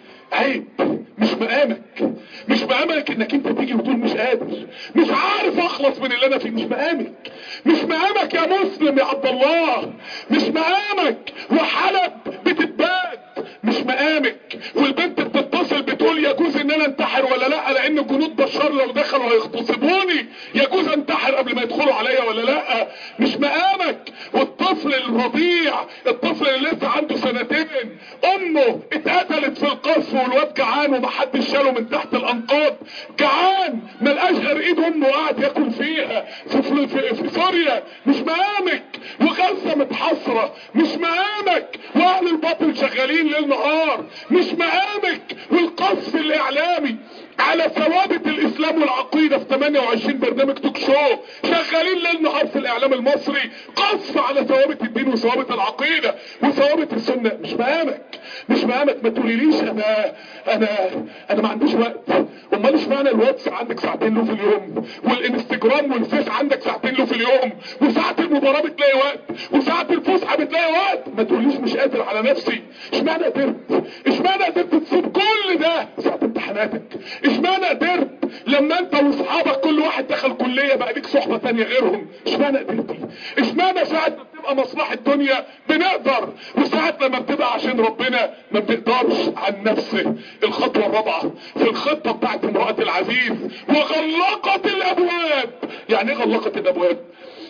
عيب مش مقامك مش مقامك انك انت تيجي وتقول مش قادر مش عارف اخلص من اللي انا فيه مش مقامك مش مقامك يا مسلم يا عبد الله مش مقامك وحلب بتتباد مش مقامك والبنت بتتصل بتقول يجوز ان انا انتحر ولا لا لان جنود بشار لو دخلوا هيغتصبوني يجوز انتحر قبل ما يدخلوا عليا ولا لا مش مقامك والطفل الرضيع الطفل اللي لسه عنده سنتين امه اتقتلت في القصف والواد جعان ومحدش شاله من تحت الانقاض جعان ملقاش غير ايد امه قاعد ياكل فيها في, في, في, في سوريا مش مقامك وغزه متحصره مش مقامك واهل الباطل شغالين ليل نهار مش مقامك والقصف الاعلامي على ثوابت الاسلام والعقيدة في 28 برنامج توك شو شغالين ليل نهار في الاعلام المصري قصف على ثوابت الدين وثوابت العقيدة وثوابت السنة مش مقامك مش مقامك ما تقوليليش انا انا انا ما عنديش وقت امال اشمعنى الواتس عندك ساعتين له في اليوم والانستجرام والفيس عندك ساعتين له في اليوم وساعة المباراة بتلاقي وقت وساعة الفسحة بتلاقي وقت ما تقوليش مش قادر على نفسي اشمعنى قدرت اشمعنى قدرت تسيب كل ده ساعة امتحاناتك اشمعنى قدرت لما انت واصحابك كل واحد دخل كلية الكليه بقى ليك صحبه تانية غيرهم اشمعنى قدرتي اشمعنى ساعه ما بتبقى مصلحه الدنيا بنقدر وساعه لما بتبقى عشان ربنا ما بنقدرش عن نفسه الخطوه الرابعه في الخطه بتاعت امراه العزيز وغلقت الابواب يعني ايه غلقت الابواب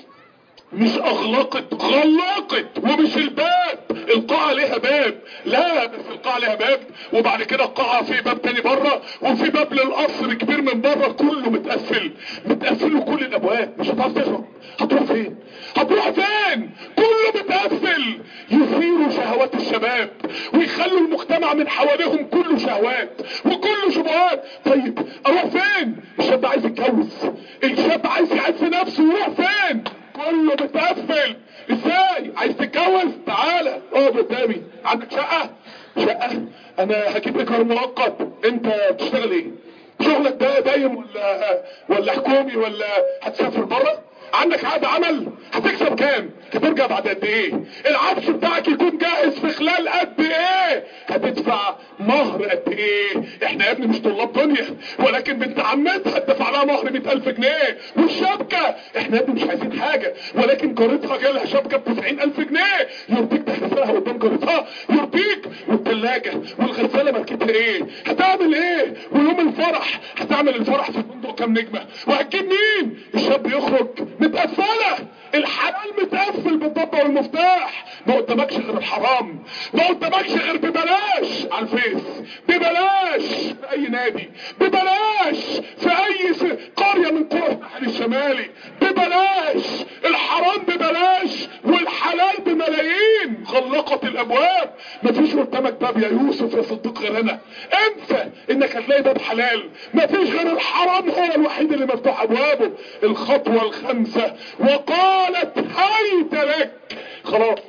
مش اغلقت غلقت ومش الباب القاعة ليها باب لا بس القاعة ليها باب وبعد كده القاعة في باب تاني بره وفي باب للقصر كبير من بره كله متقفل متقفل له كل الابواب مش هتعرف تهرب هتروح فين هتروح فين كله متقفل يثيروا شهوات الشباب ويخلوا المجتمع من حواليهم كله شهوات وكله شبهات طيب اروح فين الشاب عايز يتجوز الشاب عايز يعز نفسه يروح فين كله متقفل ازاي عايز تتجوز تعالى اقعد قدامي عندك شقه شقه انا هجيب ايجار مؤقت انت بتشتغل ايه شغلك ده دايم ولا ولا حكومي ولا هتسافر بره عندك عقد عمل هتكسب كام هترجع بعد قد ايه العفش بتاعك يكون جاهز في خلال قد ايه هتدفع مهر قد ايه احنا يا ابني مش طلاب دنيا ولكن بنت عمتها هتدفع لها مهر 100000 جنيه والشبكه احنا يا ابني مش عايزين حاجه ولكن جارتها جالها شبكه ب 90000 جنيه يرضيك تحرسها قدام جارتها يرضيك والثلاجه والغساله ماركتها ايه هتعمل ايه ويوم الفرح هتعمل الفرح في فندق كام نجمه وهتجيب مين الشاب يخرج متقفله الحلال متقفل بالضبه والمفتاح ما قدامكش غير الحرام ما قدامكش غير ببلاش على الفيس ببلاش في اي نادي ببلاش في اي س... قريه من قرى الساحل الشمالي ببلاش الحرام ببلاش والحلال بملايين غلقت الابواب مفيش قدامك باب يا يوسف يا صديق غير انا انسى انك هتلاقي باب حلال مفيش غير الحرام هو الوحيد اللي مفتوح ابوابه الخطوه الخامسه وقالت هيت لك خلاص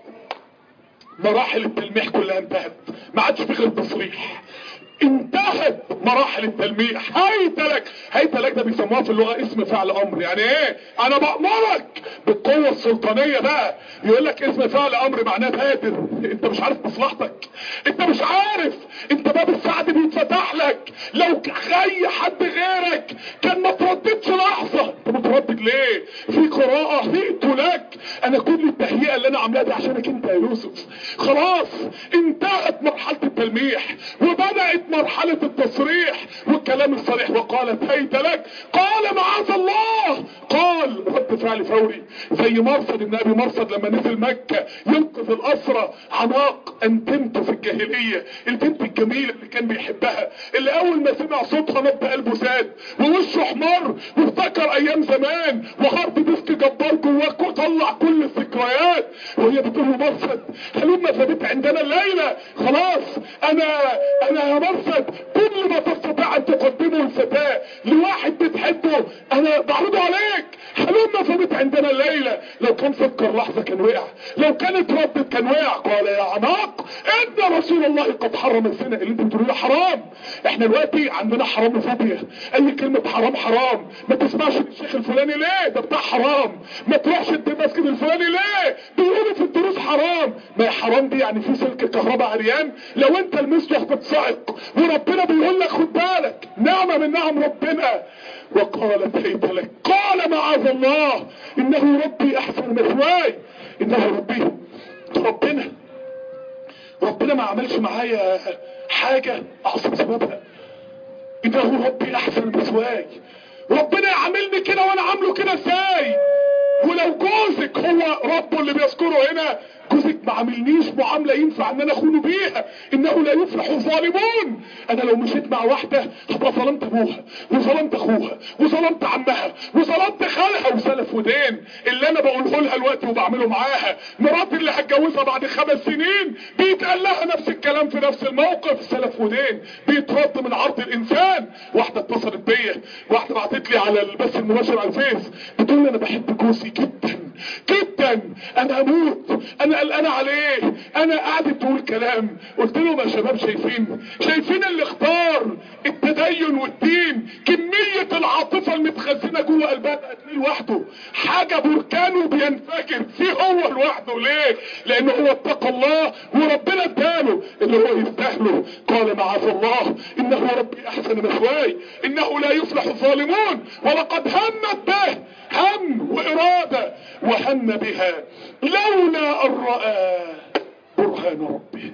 مراحل التلميح كلها انتهت ما عادش في غير تصريح انتهت مراحل التلميح هيت لك هيت لك ده بيسموها في اللغه اسم فعل امر يعني ايه انا بامرك بالقوه السلطانيه بقى يقول لك اسم فعل امر معناه بادر انت مش عارف مصلحتك انت مش عارف انت باب السعد بيتفتح لك لو اي حد غيرك كان ما ترددش لحظه انت متردد ليه في قراءه هئت لك انا كل التهيئه اللي انا عاملاها دي عشانك انت يا يوسف خلاص انتهت مرحله التلميح وبدات مرحله التصريح والكلام الصريح وقالت هيت لك قال معاذ الله قال رد فعل فوري زي مرصد ابن ابي مرصد لما نزل مكه ينقذ الاسرى عناق انتمته في الجاهليه البنت الجميله اللي كان بيحبها اللي اول ما سمع صوتها نط قلبه ساد ووشه احمر وافتكر ايام زمان وهارد ديسك جبار جواك وطلع كل الذكريات وهي بتقول له مرصد هلما فبت عندنا الليله خلاص انا انا يا مرصد كل ما تستطيع ان تقدمه الفتاه لواحد بتحبه انا بعرضه عليك هلما فبت عندنا الليله لو كان فكر لحظه كان وقع لو كان اتردد كان وقع قال يا عناق ان رسول الله قد حرم الزنا اللي انت بتقوليه حرام احنا دلوقتي عندنا حرام فوبيا اي كلمه حرام حرام ما تسمعش الشيخ الفلاني ليه ده بتاع حرام ما تروحش المسجد الفلاني ليه بيقولوا في الدروس حرام ما هي حرام دي يعني في سلك كهرباء عريان لو انت لمسته هتتصعق وربنا بيقول لك خد بالك نعمه من نعم ربنا وقالت هيت لك قال معاذ الله انه ربي احسن مثواي انه ربي ربنا ربنا ما عملش معايا حاجة اعصب سببها انه ربي احسن مثواي ربنا يعاملني كده وانا عامله كده ازاي ولو جوزك هو ربه اللي بيذكره هنا جوزك ما عاملنيش معامله ينفع ان انا اخونه بيها انه لا يفلح الظالمون انا لو مشيت مع واحده هبقى ظلمت ابوها وظلمت اخوها وظلمت عمها وظلمت خالها وسلف ودين اللي انا بقوله لها الوقت وبعمله معاها مراتي اللي هتجوزها بعد خمس سنين بيتقال لها نفس الكلام في نفس الموقف سلف ودين بيترد من عرض الانسان واحده اتصلت بيا واحده بعتت لي على البث المباشر على الفيس بتقول لي انا بحب جوزي جدا جدا انا هموت انا قلقان عليه انا قاعد تقول كلام قلت لهم يا شباب شايفين شايفين اللي اختار التدين والدين كمية العاطفة المتخزنة جوه قلبها بقت ليه لوحده حاجة بركانه بينفجر فيه هو لوحده ليه لان هو اتقى الله وربنا اداله اللي هو يستاهله قال معاذ الله انه هو ربي احسن مثواي انه لا يفلح الظالمون ولقد همت به هم واراده وهم بها لولا ان راى برهان ربه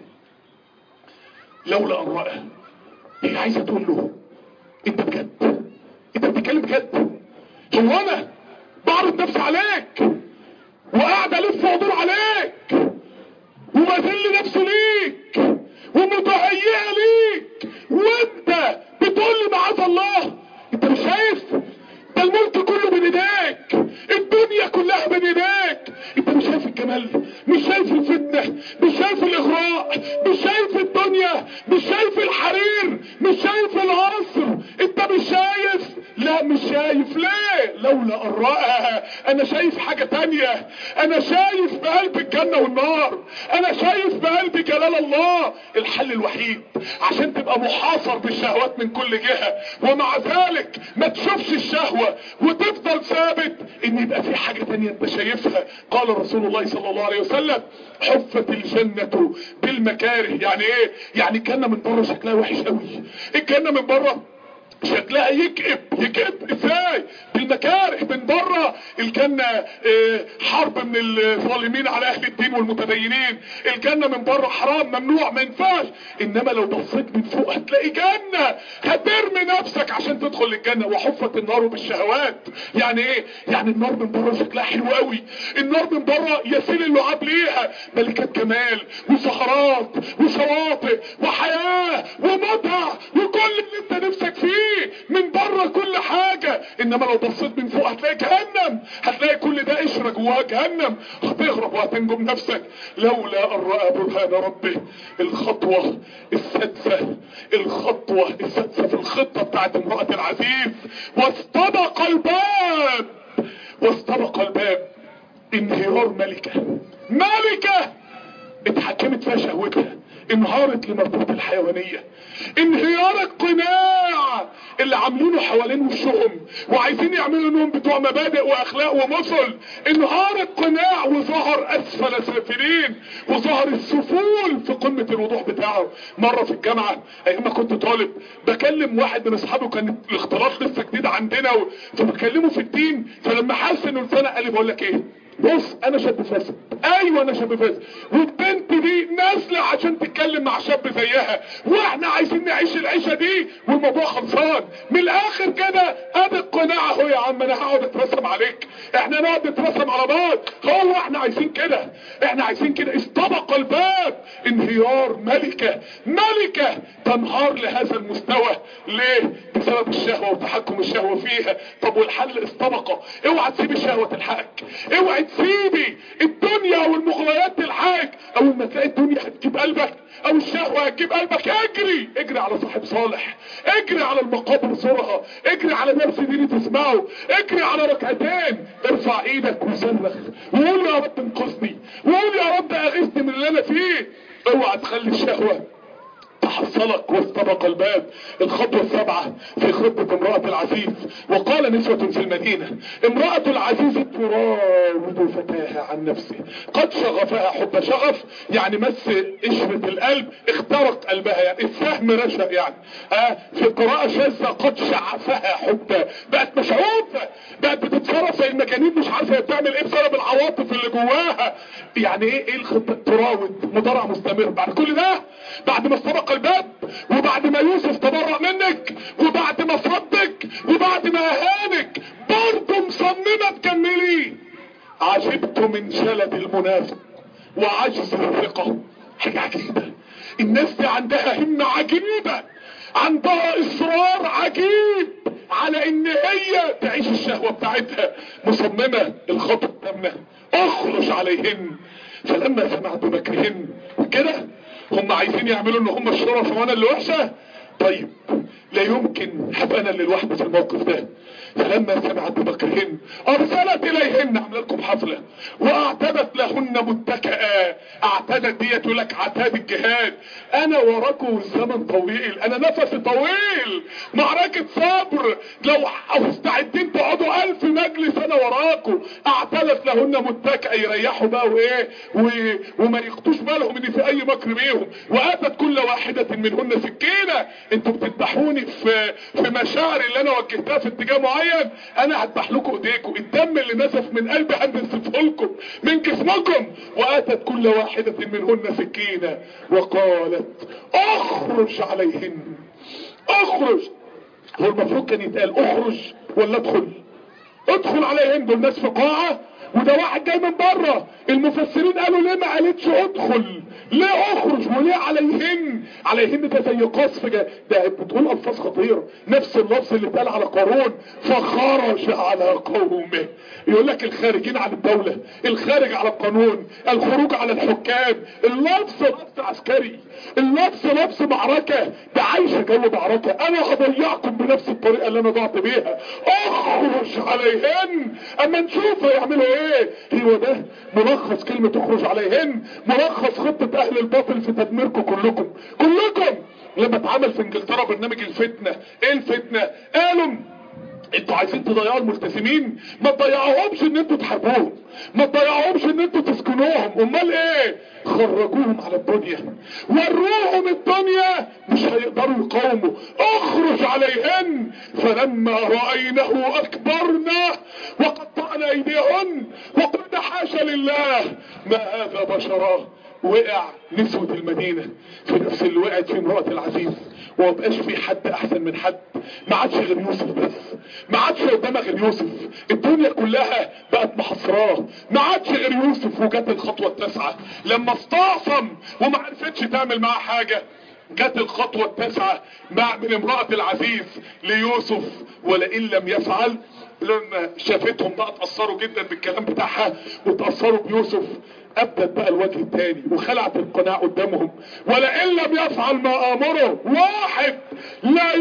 لولا ان راى هي عايزه تقول له انت بجد انت بتتكلم بجد هو انا بعرض نفسي عليك وقاعد الف وادور عليك وبذل نفسي ليك ومتهيئه ليك وانت بتقول لي معاذ الله انت مش شايف ده الملك كله بين ايديك الدنيا كلها بين ايديك انت مش شايف الجمال مش شايف الفتنه مش شايف الاغراء مش شايف الدنيا مش شايف الحرير مش شايف العصر انت مش شايف لا مش شايف ليه لولا ان رأى انا شايف حاجة تانية انا شايف بقلب الجنة والنار انا شايف بقلب جلال الله الحل الوحيد عشان تبقى محاصر بالشهوات من كل جهة ومع ذلك ما تشوفش الشهوة وتفضل ثابت ان يبقى في حاجة تانية انت شايفها قال رسول الله صلى الله عليه وسلم حفت الجنة بالمكاره يعني ايه يعني الجنة من بره شكلها وحش قوي الجنة من بره شكلها يكئب يكئب ازاي بالمكاره من بره الجنة اه حرب من الظالمين على اهل الدين والمتدينين الجنة من بره حرام ممنوع ما ينفعش انما لو بصيت من فوق هتلاقي جنة هترمي نفسك عشان تدخل الجنة وحفت النار بالشهوات يعني ايه يعني النار من بره شكلها حلو قوي النار من بره يسيل اللعاب ليها ملكات جمال وسهرات وشواطئ وحياة ومتع وكل اللي انت نفسك فيه من بره كل حاجة انما لو بصيت من فوق هتلاقي جهنم هتلاقي كل ده قشرة جواه جهنم هتغرق وهتنجم نفسك لولا ان رأى برهان ربه الخطوة السادسة الخطوة السادسة في الخطة بتاعت امرأة العزيز واستبق الباب واستبق الباب انهيار ملكة ملكة اتحكمت فيها شهوتها انهارت لمربوط الحيوانية انهيار القناع اللي عاملينه حوالين وشهم وعايزين يعملوا انهم بتوع مبادئ واخلاق ومثل انهار القناع وظهر اسفل سافلين وظهر السفول في قمة الوضوح بتاعه مرة في الجامعة ايام ما كنت طالب بكلم واحد من اصحابه كان الاختلاط لسه جديد عندنا و... فبكلمه في الدين فلما حس انه اتزنق قال لي بقول لك ايه بص انا شاب فاسد ايوه انا شاب فاسد والبنت دي نازله عشان تتكلم مع شاب زيها واحنا عايزين نعيش العيشه دي والموضوع خلصان من الاخر كده ادي القناع اهو يا عم انا هقعد اترسم عليك احنا نقعد نترسم على بعض هو احنا عايزين كده احنا عايزين كده استبق الباب انهيار ملكه ملكه تنهار لهذا المستوى ليه بسبب الشهوه وتحكم الشهوه فيها طب والحل استبقه اوعى تسيب الشهوه تلحقك اوعى تسيبي الدنيا والمغريات تلحقك اول ما تلاقي الدنيا هتجيب قلبك او الشهوة هتجيب قلبك اجري اجري على صاحب صالح اجري على المقابر صورها اجري على درس ديني تسمعه اجري على ركعتين ارفع ايدك وصرخ وقول يا رب انقذني وقول يا رب اغثني من اللي انا فيه اوعى تخلي الشهوة تحصلك واستبق الباب الخطوة السابعة في خطة امرأة العزيز وقال نسوة في المدينة امرأة العزيز تراود فتاها عن نفسه قد شغفها حب شغف يعني مس قشرة القلب اخترق قلبها يعني السهم رشق يعني آه في قراءة شاذة قد شعفها حبا بقت مشعوفة بقت بتتصرف زي المجانين مش عارفة هي بتعمل ايه بسبب العواطف اللي جواها يعني ايه ايه الخطة تراود مضارع مستمر بعد كل ده بعد ما استبق الباب وبعد ما يوسف تبرأ منك وبعد ما صدك وبعد ما اهانك برضه مصممة تكملي عجبت من جلد المنافق وعجز الثقة حاجة عجيبة الناس دي عندها همة عجيبة عندها اصرار عجيب على ان هي تعيش الشهوة بتاعتها مصممة الخطوة الثامنة اخرج عليهن فلما سمعت بمكرهن كده هم عايزين يعملوا ان هم الشرف وانا اللي وحشة طيب لا يمكن هبقى انا اللي لوحدي في الموقف ده فلما سمعت بمكرهن ارسلت اليهن عمل لكم حفلة واعتدت لهن متكئا اعتدت ديت لك عتاد الجهاد انا وراكم الزمن طويل انا نفسي طويل معركة صبر لو مستعدين تقعدوا الف مجلس انا وراكم اعتدت وجعلت لهن متكئ يريحوا بقى وايه و... وما يخطوش بالهم ان في اي مكر بيهم واتت كل واحدة منهن سكينة انتوا بتذبحوني في في مشاعر اللي انا وجهتها في اتجاه معين انا هذبح لكم ايديكم الدم اللي نزف من قلبي هنزفه لكم من جسمكم واتت كل واحدة منهن سكينة وقالت اخرج عليهن اخرج هو المفروض كان يتقال اخرج ولا ادخل ادخل عليهن دول ناس في قاعة وده واحد جاي من بره المفسرين قالوا ليه ما قالتش ادخل ليه اخرج وليه عليهن عليهن ده زي قصف جا- ده بتقول الفاظ خطيره نفس اللفظ اللي اتقال على قارون فخرج على قومه يقول لك الخارجين عن الدوله الخارج على القانون الخروج على الحكام اللفظ لفظ عسكري اللفظ لفظ معركه ده عايشه جو معركه انا هضيعكم بنفس الطريقه اللي انا ضعت بيها اخرج عليهن اما نشوف هيعملوا ايه هو ده ملخص كلمه اخرج عليهن ملخص خطه اهل الباطل في تدميركم كلكم كلكم لما اتعمل في انجلترا برنامج الفتنه ايه الفتنه قالوا انتوا عايزين تضيعوا الملتزمين ما تضيعوهمش ان انتوا تحاربوهم ما تضيعوهمش ان انتوا تسكنوهم امال ايه خرجوهم على الدنيا وروهم الدنيا مش هيقدروا يقاوموا اخرج عليهن فلما رأينه اكبرنا وقطعنا ايديهن وقلنا حاشا لله ما هذا بشرا وقع نسوة المدينة في نفس اللي وقعت في امرأة العزيز وما بقاش في حد احسن من حد ما عادش غير يوسف بس ما عادش قدامها غير يوسف الدنيا كلها بقت محصراه ما عادش غير يوسف وجت الخطوة التاسعة لما استعصم وما عرفتش تعمل معاه حاجة جت الخطوة التاسعة مع من امرأة العزيز ليوسف ولئن لم يفعل لما شافتهم بقى اتأثروا جدا بالكلام بتاعها وتأثروا بيوسف ابدت بقى الوجه الثاني وخلعت القناع قدامهم ولئن لم يفعل ما امره واحد لا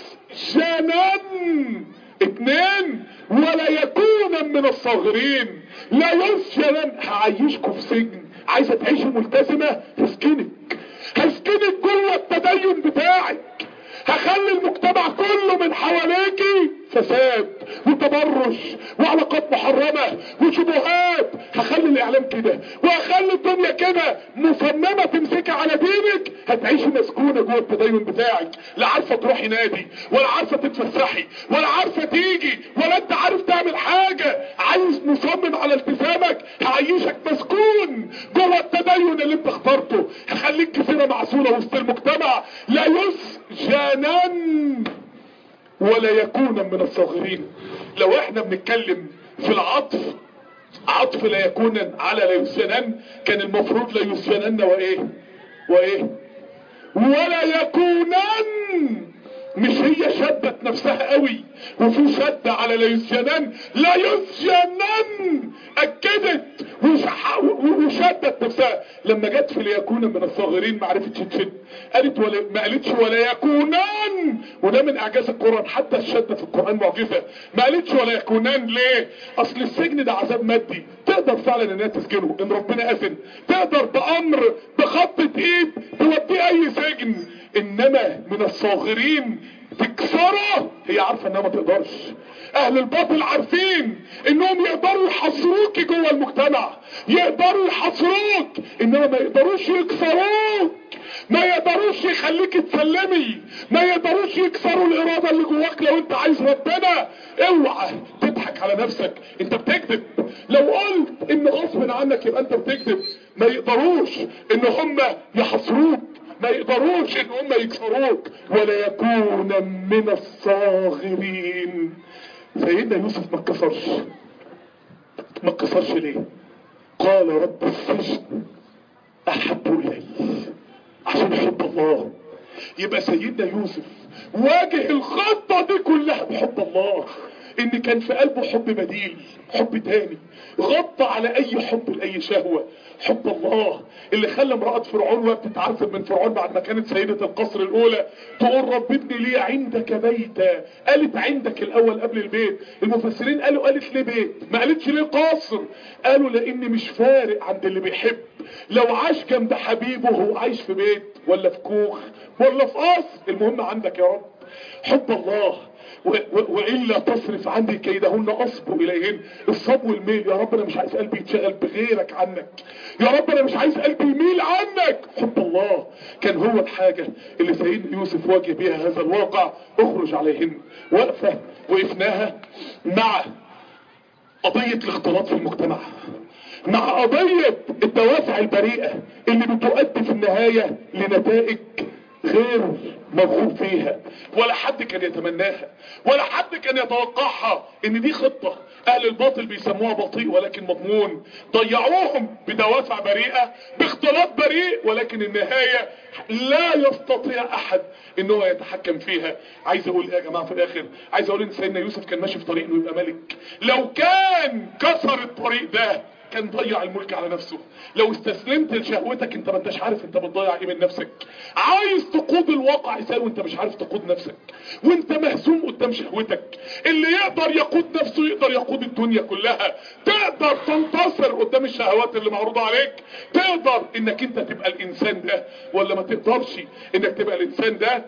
يسجنن اتنين ولا يكون من الصاغرين لا يسجنن هعيشكم في سجن عايزه تعيشي ملتزمه هسكنك هسكنك جوه التدين بتاعك هخلي المجتمع كله من حواليكي فساد وتبرج وعلاقات محرمة وشبهات هخلي الاعلام كده وهخلي الدنيا كده مصممة تمسكي على دينك هتعيشي مسكونة جوه التدين بتاعك لا عارفة تروحي نادي ولا عارفة تتفسحي ولا عارفة تيجي ولا انت عارف تعمل حاجة عايز مصمم على التزامك هعيشك مسكون جوه التدين اللي انت اخترته هخليك كثيرة معسولة وسط المجتمع لا يسجنن ولا يكون من الصاغرين لو احنا بنتكلم في العطف عطف لا يكون على لا يسجنن كان المفروض لا يسجنن وايه وايه ولا يكونن مش هي شدت نفسها قوي وفي شدة على لا يسجنن لا يسجنن اكدت وش- وشدت نفسها لما جت في ليكون من الصاغرين ما عرفتش تشد قالت ولا ما قالتش ولا يكونان وده من اعجاز القران حتى الشده في القران معجزه ما قالتش ولا يكونان ليه اصل السجن ده عذاب مادي تقدر فعلا انها تسجنه ان ربنا اذن تقدر بامر بخطه ايد توديه اي سجن انما من الصاغرين تكسره هي عارفه انها ما تقدرش اهل الباطل عارفين انهم يقدروا يحصروك جوه المجتمع يقدروا يحصروك انما ما يقدروش يكسروك ما يقدروش يخليك تسلمي ما يقدروش يكسروا الاراده اللي جواك لو انت عايز ربنا اوعى تضحك على نفسك انت بتكذب لو قلت ان غصب عنك يبقى انت بتكذب ما يقدروش ان هم يحصروك ما يقدروش ان هم يكسروك ولا يكون من الصاغرين سيدنا يوسف ما اتكسرش ما اتكسرش ليه قال رب السجن احب الي عشان حب الله يبقى سيدنا يوسف واجه الخطة دي كلها بحب الله ان كان في قلبه حب بديل حب تاني غطى على اي حب لاي شهوة حب الله اللي خلى امرأة فرعون وهي بتتعذب من فرعون بعد ما كانت سيدة القصر الاولى تقول رب ابني لي عندك بيتا قالت عندك الاول قبل البيت المفسرين قالوا قالت ليه بيت ما قالتش ليه قصر قالوا لان مش فارق عند اللي بيحب لو عاش جنب حبيبه هو عايش في بيت ولا في كوخ ولا في قصر المهم عندك يا رب حب الله و- و- والا تصرف عني كيدهن اصب اليهن الصب والميل يا رب انا مش عايز قلبي يتشغل بغيرك عنك يا رب انا مش عايز قلبي يميل عنك حب الله كان هو الحاجة اللي سيدنا يوسف واجه بها هذا الواقع اخرج عليهن وقفة وقفناها مع قضية الاختلاط في المجتمع مع قضية الدوافع البريئة اللي بتؤدي في النهاية لنتائج غير مرغوب فيها ولا حد كان يتمناها ولا حد كان يتوقعها ان دي خطة اهل الباطل بيسموها بطيء ولكن مضمون ضيعوهم بدوافع بريئة باختلاط بريء ولكن النهاية لا يستطيع احد ان هو يتحكم فيها عايز اقول ايه يا جماعة في الاخر عايز اقول ان سيدنا يوسف كان ماشي في طريق انه يبقى ملك لو كان كسر الطريق ده كان ضيع الملك على نفسه لو استسلمت لشهوتك انت ما انتش عارف انت بتضيع ايه من نفسك عايز تقود الواقع يسار وانت مش عارف تقود نفسك وانت مهزوم قدام شهوتك اللي يقدر يقود نفسه يقدر يقود الدنيا كلها تقدر تنتصر قدام الشهوات اللي معروضة عليك تقدر انك انت تبقى الانسان ده ولا ما تقدرش انك تبقى الانسان ده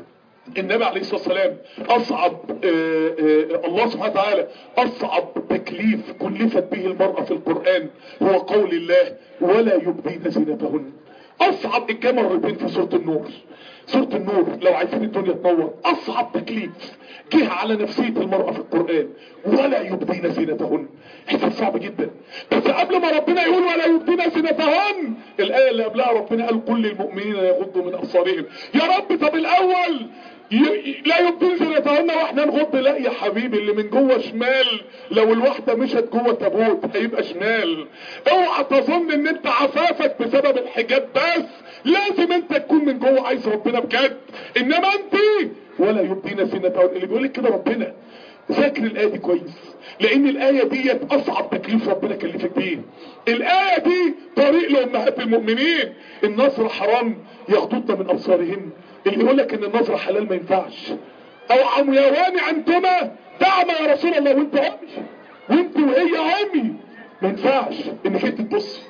النبي عليه الصلاة والسلام أصعب آه، آه، الله سبحانه وتعالى أصعب تكليف كلفت به المرأة في القرآن هو قول الله ولا يبدين زينتهن أصعب الجمل مرتين في سورة النور سورة النور لو عايزين الدنيا تنور أصعب تكليف جه على نفسية المرأة في القرآن ولا يبدين زينتهن حساب صعب جدا بس قبل ما ربنا يقول ولا يبدين زينتهن الآية اللي قبلها ربنا قال كل المؤمنين يغضوا من أبصارهم يا رب طب الأول ي- لا يبدين زينتهن واحنا نغض لا يا حبيبي اللي من جوه شمال لو الواحدة مشت جوه تابوت هيبقى شمال اوعى تظن ان انت عفافك بسبب الحجاب بس لازم انت تكون من جوه عايز ربنا بجد انما انت ولا يبدين زينتهن اللي بيقولك كده ربنا ذاكر الآية دي كويس لأن الآية دي أصعب تكليف ربنا كلفك بيه الآية دي طريق لأمهات المؤمنين النصر حرام يغضضن من أبصارهن اللي يقول لك إن النصر حلال ما ينفعش أو عميوان عنتما تعمى يا رسول الله وأنت عمي وأنت وهي عمي ما ينفعش إنك أنت تبص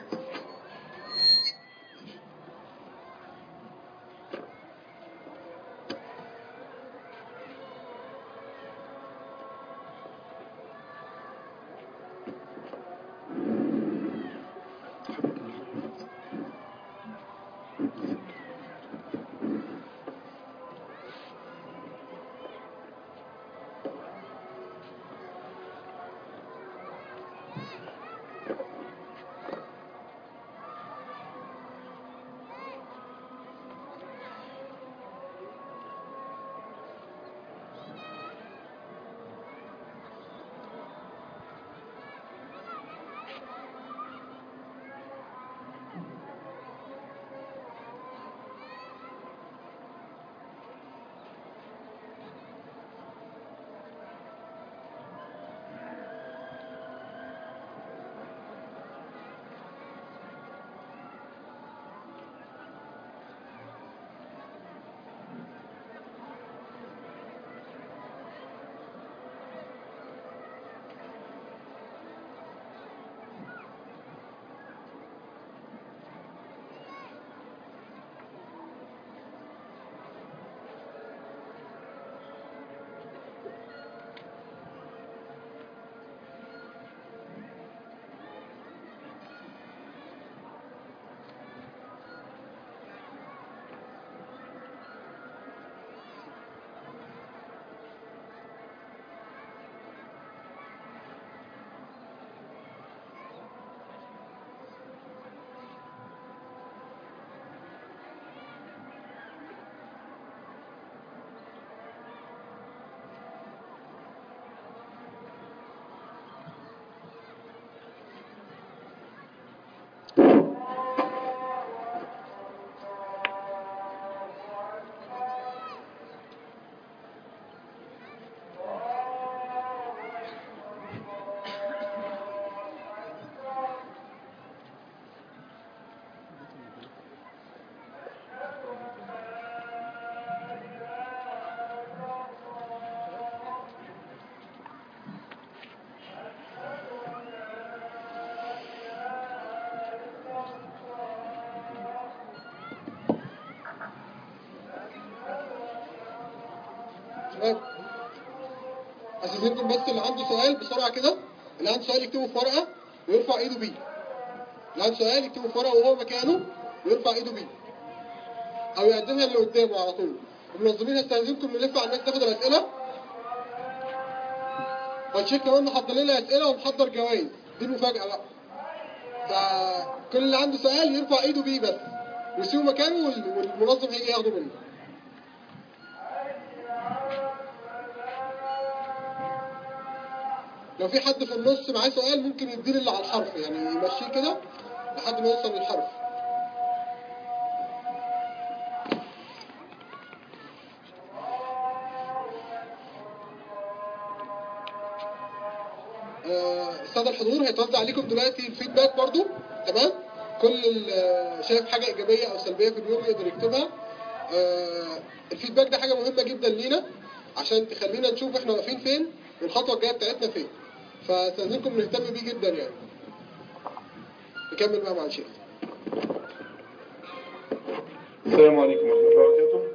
استاذنكم بس اللي عنده سؤال بسرعه كده اللي عنده سؤال يكتبه في ورقه ويرفع ايده بيه اللي عنده سؤال يكتبه في ورقه وهو مكانه ويرفع ايده بيه او يقدمها اللي قدامه على طول المنظمين هستاذنكم نلف على الناس تاخد الاسئله والشيخ كمان محضر لنا اسئله ومحضر جوائز دي المفاجاه بقى فكل اللي عنده سؤال يرفع ايده بيه بس ويسيبه مكانه وال- والمنظم هيجي ياخده منه لو في حد في النص معاه سؤال ممكن يديني اللي على الحرف يعني يمشيه كده لحد ما يوصل للحرف آه، الساده الحضور هيتوزع عليكم دلوقتي الفيدباك برضو تمام كل ال- شايف حاجه ايجابيه او سلبيه في اليوم يقدر يكتبها آه، الفيدباك ده حاجه مهمه جدا لينا عشان تخلينا نشوف احنا واقفين فين والخطوه الجايه بتاعتنا فين فاستاذنكم نهتم بيه جدا يعني نكمل بقى مع الشيخ السلام عليكم ورحمة الله وبركاته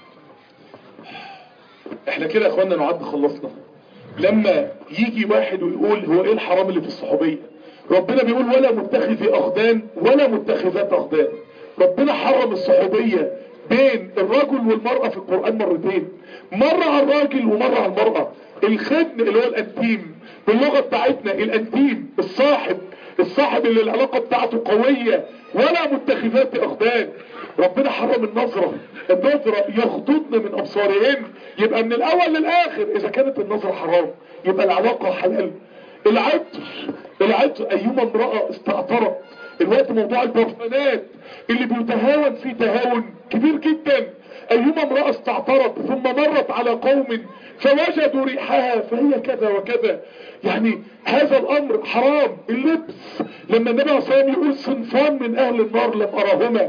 احنا كده يا اخوانا نعد خلصنا لما يجي واحد ويقول هو ايه الحرام اللي في الصحوبية ربنا بيقول ولا متخذي اخدان ولا متخذات اخدان ربنا حرم الصحوبية بين الرجل والمرأة في القرآن مرتين مرة على الراجل ومرة على المرأة الخدن اللي هو الانتيم باللغة بتاعتنا الانتيم الصاحب الصاحب اللي العلاقة بتاعته قوية ولا متخذات اخدان ربنا حرم النظرة النظرة يغضضن من ابصارهن يبقى من الاول للاخر اذا كانت النظرة حرام يبقى العلاقة حلال العطر العطر ايما امرأة استعطرت الوقت موضوع البرفانات اللي بيتهاون فيه تهاون كبير جدا ايما امرأة استعطرت ثم مرت على قوم فوجدوا ريحها فهي كذا وكذا يعني هذا الامر حرام اللبس لما النبي عليه الصلاه والسلام يقول صنفان من اهل النار لم اراهما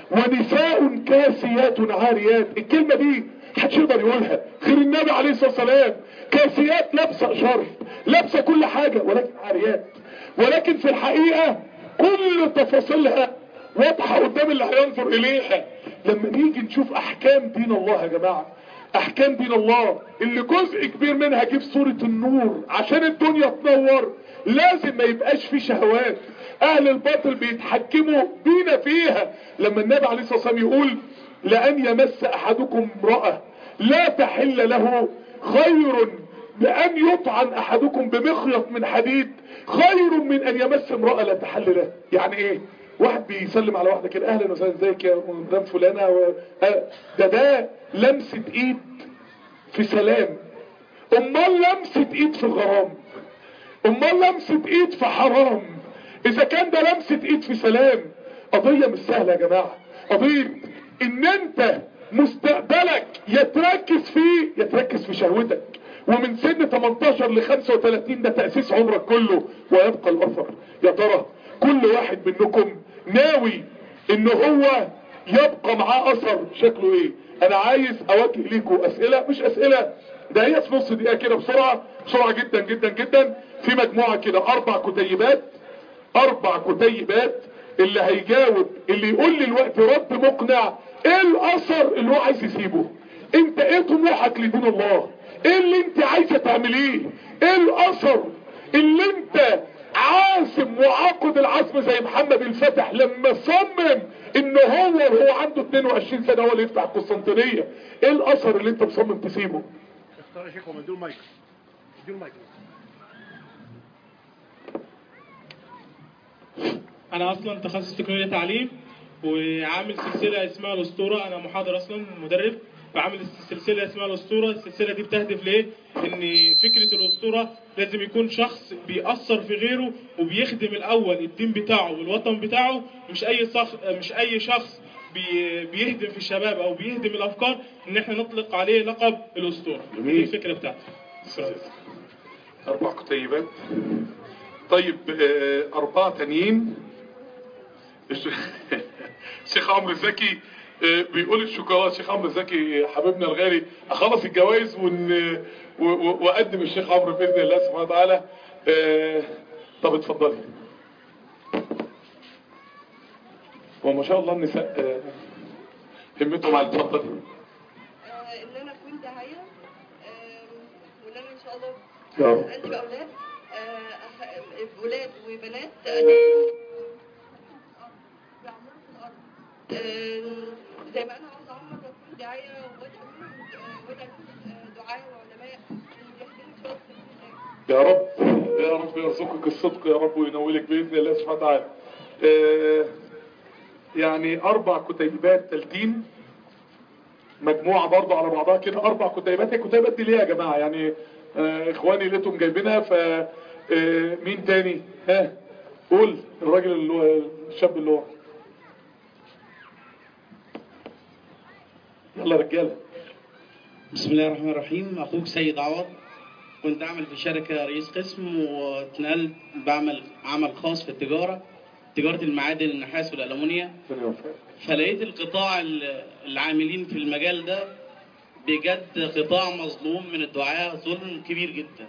ونساء كاسيات عاريات الكلمه دي محدش يقدر يقولها غير النبي عليه الصلاه والسلام كاسيات لابسه شرف لابسه كل حاجه ولكن عاريات ولكن في الحقيقه كل تفاصيلها واضحه قدام اللي هينظر اليها لما نيجي نشوف احكام دين الله يا جماعه احكام دين الله اللي جزء كبير منها جيب صورة النور عشان الدنيا تنور لازم ما يبقاش في شهوات اهل الباطل بيتحكموا بينا فيها لما النبي عليه الصلاة والسلام يقول لان يمس احدكم امرأة لا تحل له خير لان يطعن احدكم بمخيط من حديد خير من ان يمس امرأة لا تحل له يعني ايه واحد بيسلم على واحدة كده اهلا وسهلا ازيك يا مدام فلانة و... آه، ده ده لمسة ايد في سلام امال لمسة ايد في غرام امال لمسة ايد في حرام اذا كان ده لمسة ايد في سلام قضية مش سهلة يا جماعة قضية ان انت مستقبلك يتركز فيه يتركز في شهوتك ومن سن 18 ل 35 ده تأسيس عمرك كله ويبقى الاثر يا ترى كل واحد منكم ناوي ان هو يبقى معاه اثر شكله ايه انا عايز اوجه ليكم اسئلة مش اسئلة ده هي في نص دقيقة كده بسرعة بسرعة جدا جدا جدا في مجموعة كده اربع كتيبات اربع كتيبات اللي هيجاوب اللي يقول لي الوقت رد مقنع ايه الاثر اللي هو عايز يسيبه انت ايه طموحك لدين الله ايه اللي انت عايزه تعمليه ايه الاثر اللي انت عازم وعاقد العزم زي محمد الفتح لما صمم ان هو وهو عنده 22 سنه هو اللي يفتح القسطنطينيه ايه الاثر اللي انت مصمم تسيبه اختار يا شيخ هم ادوا المايك ادوا المايك انا اصلا تخصص تكنولوجيا تعليم وعامل سلسله اسمها الاسطوره انا محاضر اصلا مدرب وعامل سلسله اسمها الاسطوره السلسله دي بتهدف لايه ان فكره الاسطوره لازم يكون شخص بيأثر في غيره وبيخدم الاول الدين بتاعه والوطن بتاعه مش اي شخص مش اي شخص بي- بيهدم في الشباب او بيهدم الافكار ان احنا نطلق عليه لقب الاسطوره جميل. دي الفكره بتاعتي اربع كتيبات طيب آه، اربعة تانيين الش- الشيخ عمرو زكي آه، بيقول الشوكولاته الشيخ عمرو زكي حبيبنا الغالي اخلص الجوائز ون... و... و... واقدم الشيخ عمرو باذن الله سبحانه وتعالى آه، طب اتفضلي وما شاء الله النساء آه، همتهم على اتفضلي آه، ان انا كنت داعيه آم، وان انا ان شاء الله يا رب. انت باولاد آه، أح- ولاد وبنات انا بعمرهم في الارض آه، زي ما انا عاوزه اعمر واكون داعيه وادعو لهم وادعو لهم دعاء وعلماء يخدموا شويه في الله يا رب يا رب يرزقك الصدق يا رب وينولك باذن الله سبحانه وتعالى. آه، يعني اربع كتيبات تلتين مجموعه برضه على بعضها كده اربع كتيبات الكتيبات دي ليه يا جماعه يعني آه، اخواني لقيتهم جايبينها ف آه، مين تاني ها قول الراجل اللي هو الشاب اللي هو يلا رجاله بسم الله الرحمن الرحيم اخوك سيد عوض كنت اعمل في شركه رئيس قسم واتنقلت بعمل عمل خاص في التجاره تجاره المعادن النحاس والالومنيا ربنا يوفقك. فلقيت القطاع ال- العاملين في المجال ده بجد قطاع مظلوم من الدعاة ظلم كبير جدا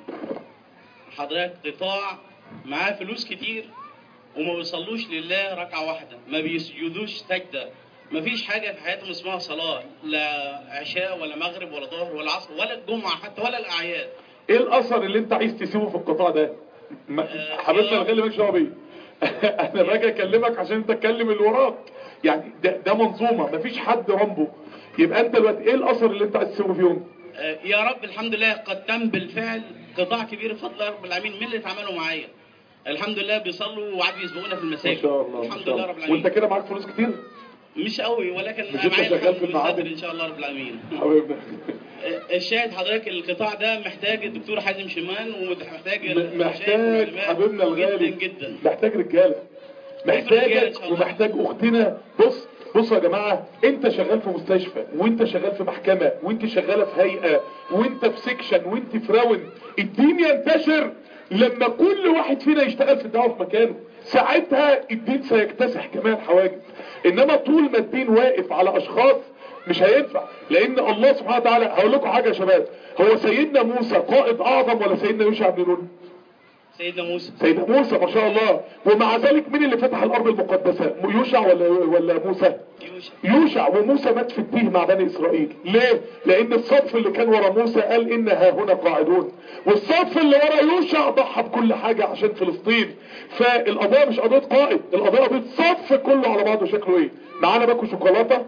حضرتك قطاع معاه فلوس كتير وما بيصلوش لله ركعة واحدة ما بيسجدوش سجدة ما فيش حاجة في حياتهم اسمها صلاة لا عشاء ولا مغرب ولا ظهر ولا عصر ولا الجمعة حتى ولا الأعياد ايه الاثر اللي انت عايز تسيبه في القطاع ده ما- آه، حبيبنا يا- الغالي مالكش دعوه بيه انا باجي اكلمك عشان انت تكلم اللي وراك يعني ده, ده منظومه مفيش حد رامبو يبقى انت دلوقتي ايه الاثر اللي انت عايز تسيبه فيهم آه، يا رب الحمد لله قد تم بالفعل قطاع كبير بفضل رب العالمين من اللي اتعاملوا معايا الحمد لله بيصلوا وقعدوا يسبقونا في ما المساجد شاء الله ما الحمد شاء لله الله رب العالمين وانت كده معاك فلوس كتير مش قوي ولكن مش انت معايا شغال الحمد في لله المعادن؟ قادر ان شاء الله رب العالمين حبيبنا الشاهد حضرتك القطاع ده محتاج الدكتور حازم شمان ومحتاج م- محتاج حبيبنا الغالي جدا جدا محتاج رجاله رجالة إن محتاجك شاء الله. ومحتاج اختنا بص بصوا يا جماعه انت شغال في مستشفى وانت شغال في محكمه وانت شغاله في هيئه وانت في سيكشن وانت في راوند الدين ينتشر لما كل واحد فينا يشتغل في الدعوه في مكانه ساعتها الدين سيكتسح كمان حواجز انما طول ما الدين واقف على اشخاص مش هينفع لان الله سبحانه وتعالى هقول لكم حاجه يا شباب هو سيدنا موسى قائد اعظم ولا سيدنا يوشع بن نون سيدنا موسى سيدنا موسى ما شاء الله ومع ذلك مين اللي فتح الارض المقدسه يوشع ولا ولا موسى يوشع يوشع وموسى مات في التيه مع بني اسرائيل ليه لان الصف اللي كان ورا موسى قال ان ها هنا قاعدون والصف اللي ورا يوشع ضحى بكل حاجه عشان فلسطين فالقضيه مش قضيه قائد القضيه قضيه صف كله على بعضه شكله ايه معانا باكو شوكولاته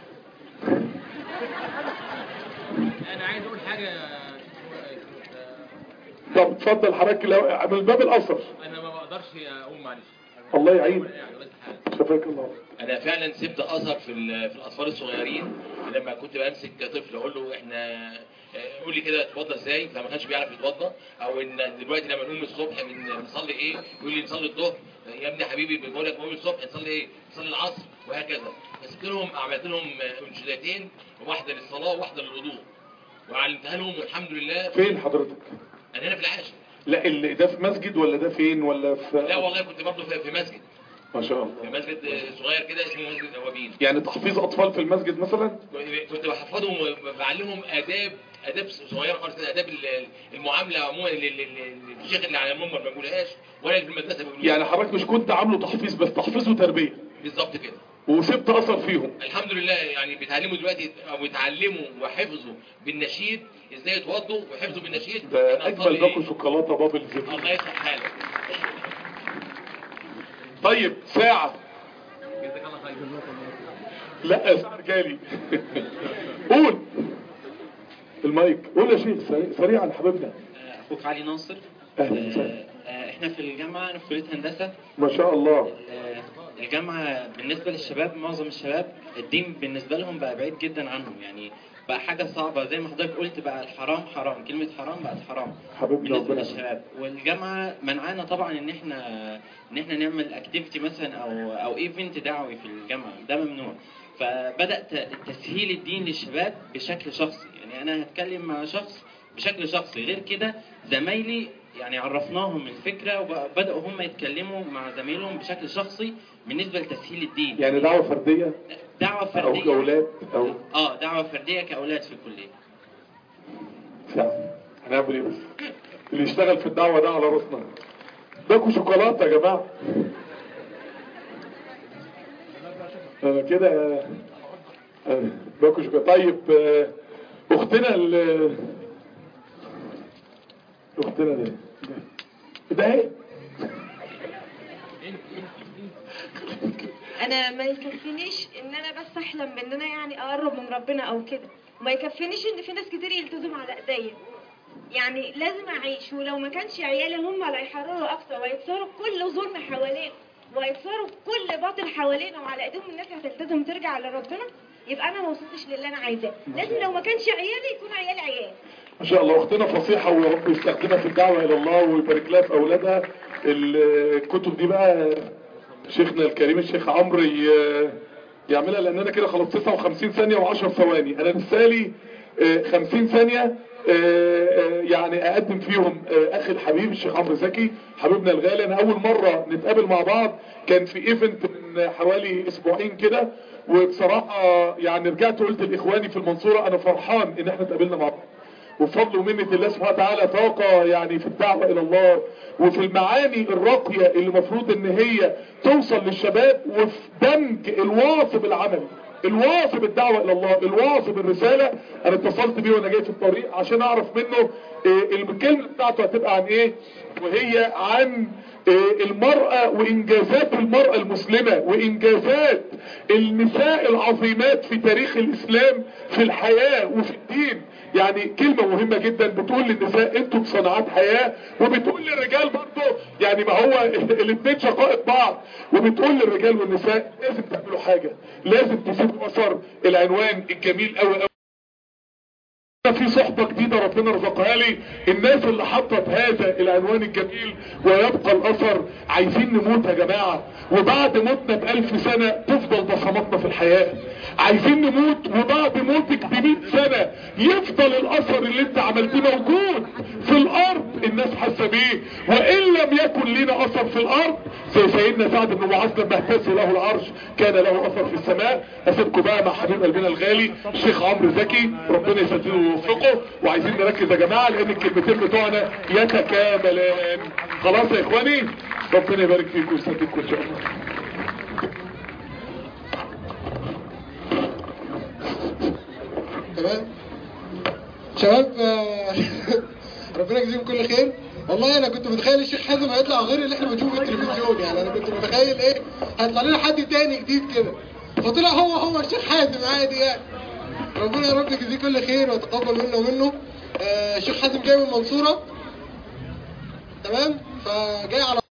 انا عايز اقول حاجه طب اتفضل حضرتك لو- من باب الاثر انا ما بقدرش اقوم معلش الله يعين يعني بس حاجة. شفاك الله انا فعلا سبت اثر في ال- في الاطفال الصغيرين لما كنت بمسك طفل اقول له احنا آه، قول لي كده اتوضى ازاي فما كانش بيعرف يتوضى او ان دلوقتي لما نقوم الصبح بن- بنصلي ايه يقول لي نصلي الظهر يا ابني حبيبي بقول لك نقوم الصبح نصلي ايه نصلي العصر وهكذا فسبت لهم عملت لهم آه، انشودتين واحده للصلاه وواحده للوضوء وعلمتها لهم والحمد لله فين حضرتك انا هنا في العاشر لا اللي ده في مسجد ولا ده فين ولا في لا والله كنت برضه في في مسجد ما شاء الله في مسجد آه، صغير كده اسمه مسجد النوابين يعني تحفيظ اطفال في المسجد مثلا كنت بحفظهم وبعلمهم اداب اداب صغيره خالص كده، اداب ال- المعامله عموما اللي- اللي- اللي الشيخ اللي على المنبر ما بيقولهاش ولا اللي في المدرسه بيقولوها يعني حضرتك مش كنت عامله تحفيظ بس تحفيظ وتربيه بالظبط كده وسبت اثر فيهم الحمد لله يعني بيتعلموا دلوقتي او يتعلموا وحفظوا بالنشيد ازاي يتوضوا وحفظوا بالنشيد ده إحنا اجمل نصلي باكو إيه؟ شوكولاته بابل زيت الله يصلح حالك طيب ساعه جزاك الله خير لا ساعه رجالي قول المايك قول يا شيخ سريع- سريعا يا حبيبنا اخوك علي ناصر اهلا وسهلا آه، آه، احنا في الجامعه انا في كليه هندسه ما شاء الله آه، الجامعه بالنسبه للشباب معظم الشباب الدين بالنسبه لهم بقى بعيد جدا عنهم يعني بقى حاجه صعبه زي ما حضرتك قلت بقى الحرام حرام كلمه حرام بقت حرام حبيبنا بالنسبه ربنا للشباب والجامعه منعانا طبعا ان احنا ان احنا نعمل اكتيفيتي مثلا او او ايفنت دعوي في الجامعه ده ممنوع فبدا ت- تسهيل الدين للشباب بشكل شخصي يعني انا هتكلم مع شخص بشكل شخصي غير كده زمايلي يعني عرفناهم الفكره وبداوا هم يتكلموا مع زمايلهم بشكل شخصي بالنسبه لتسهيل الدين يعني دعوه فرديه دعوه او فرديه جولات او اه دعوه فرديه كاولاد في الكليه ساعه هنعمل ايه بس اللي يشتغل في الدعوه ده على راسنا باكو شوكولاته يا جماعه آه كده آه، آه، باكو شوكولاته طيب آه، اختنا ال- اختنا دي ده ايه انا ما يكفينيش ان انا بس احلم بان انا يعني اقرب من ربنا او كده وما يكفينيش ان في ناس كتير يلتزموا على ايديا يعني لازم اعيش ولو ما كانش عيالي هم اللي هيحرروا اكتر ويكسروا كل ظلم حوالينا ويكسروا كل باطل حوالينا وعلى ايديهم الناس هتلتزم ترجع لربنا يبقى انا ما وصلتش للي انا عايزاه لازم لو ما كانش عيالي يكون عيالي عيال ما شاء الله اختنا فصيحة ويا رب يستخدمها في الدعوة الى الله ويبارك لها في اولادها الكتب دي بقى شيخنا الكريم الشيخ عمرو ي- يعملها لان انا كده خلاص 59 ثانية و10 ثواني انا لسالي آه، 50 ثانية آه، آه، يعني اقدم فيهم آه، اخي الحبيب الشيخ عمرو زكي حبيبنا الغالي انا اول مرة نتقابل مع بعض كان في ايفنت من حوالي اسبوعين كده وبصراحة يعني رجعت قلت لاخواني في المنصورة انا فرحان ان احنا اتقابلنا مع بعض وبفضل ومنة الله سبحانه وتعالى طاقة يعني في الدعوة إلى الله وفي المعاني الراقية اللي المفروض إن هي توصل للشباب وفي دمج الواصب العمل الواصب الدعوة إلى الله الواصب الرسالة أنا اتصلت بيه وأنا جاي في الطريق عشان أعرف منه إيه الكلمة بتاعته هتبقى عن إيه وهي عن إيه المرأة وإنجازات المرأة المسلمة وإنجازات النساء العظيمات في تاريخ الإسلام في الحياة وفي الدين يعني كلمة مهمة جدا بتقول للنساء انتوا بصناعات حياة وبتقول للرجال برضه يعني ما هو الاثنين شقائق بعض وبتقول للرجال والنساء لازم تعملوا حاجة لازم تسيبوا اثر العنوان الجميل قوي قوي في صحبة جديدة ربنا رزقها لي الناس اللي حطت هذا العنوان الجميل ويبقى الاثر عايزين نموت يا جماعة وبعد موتنا بألف سنة تفضل بصماتنا في الحياة عايزين نموت وبعد موتك بمئة سنة يفضل الاثر اللي انت عملتيه موجود في الارض الناس حاسة بيه وان لم يكن لنا اثر في الارض زي سيدنا سعد بن معاذ لما اهتز له العرش كان له اثر في السماء اسيبكم بقى مع حبيب قلبنا الغالي الشيخ عمرو زكي ربنا يسدده ويوفقه وعايزين نركز يا جماعه لان الكلمتين بتوعنا يتكاملان خلاص يا اخواني ربنا يبارك فيكم ويسددكم ان شاء الله تمام شباب آه، ربنا يجزيهم كل خير والله انا كنت متخيل الشيخ حازم هيطلع غير اللي احنا بنشوفه في التلفزيون يعني انا كنت متخيل ايه هيطلع لنا حد تاني جديد كده فطلع هو هو الشيخ حازم عادي يعني ربنا يا رب يجزيه كل خير ويتقبل منا ومنه آه، الشيخ حازم جاي من المنصوره تمام فجاي على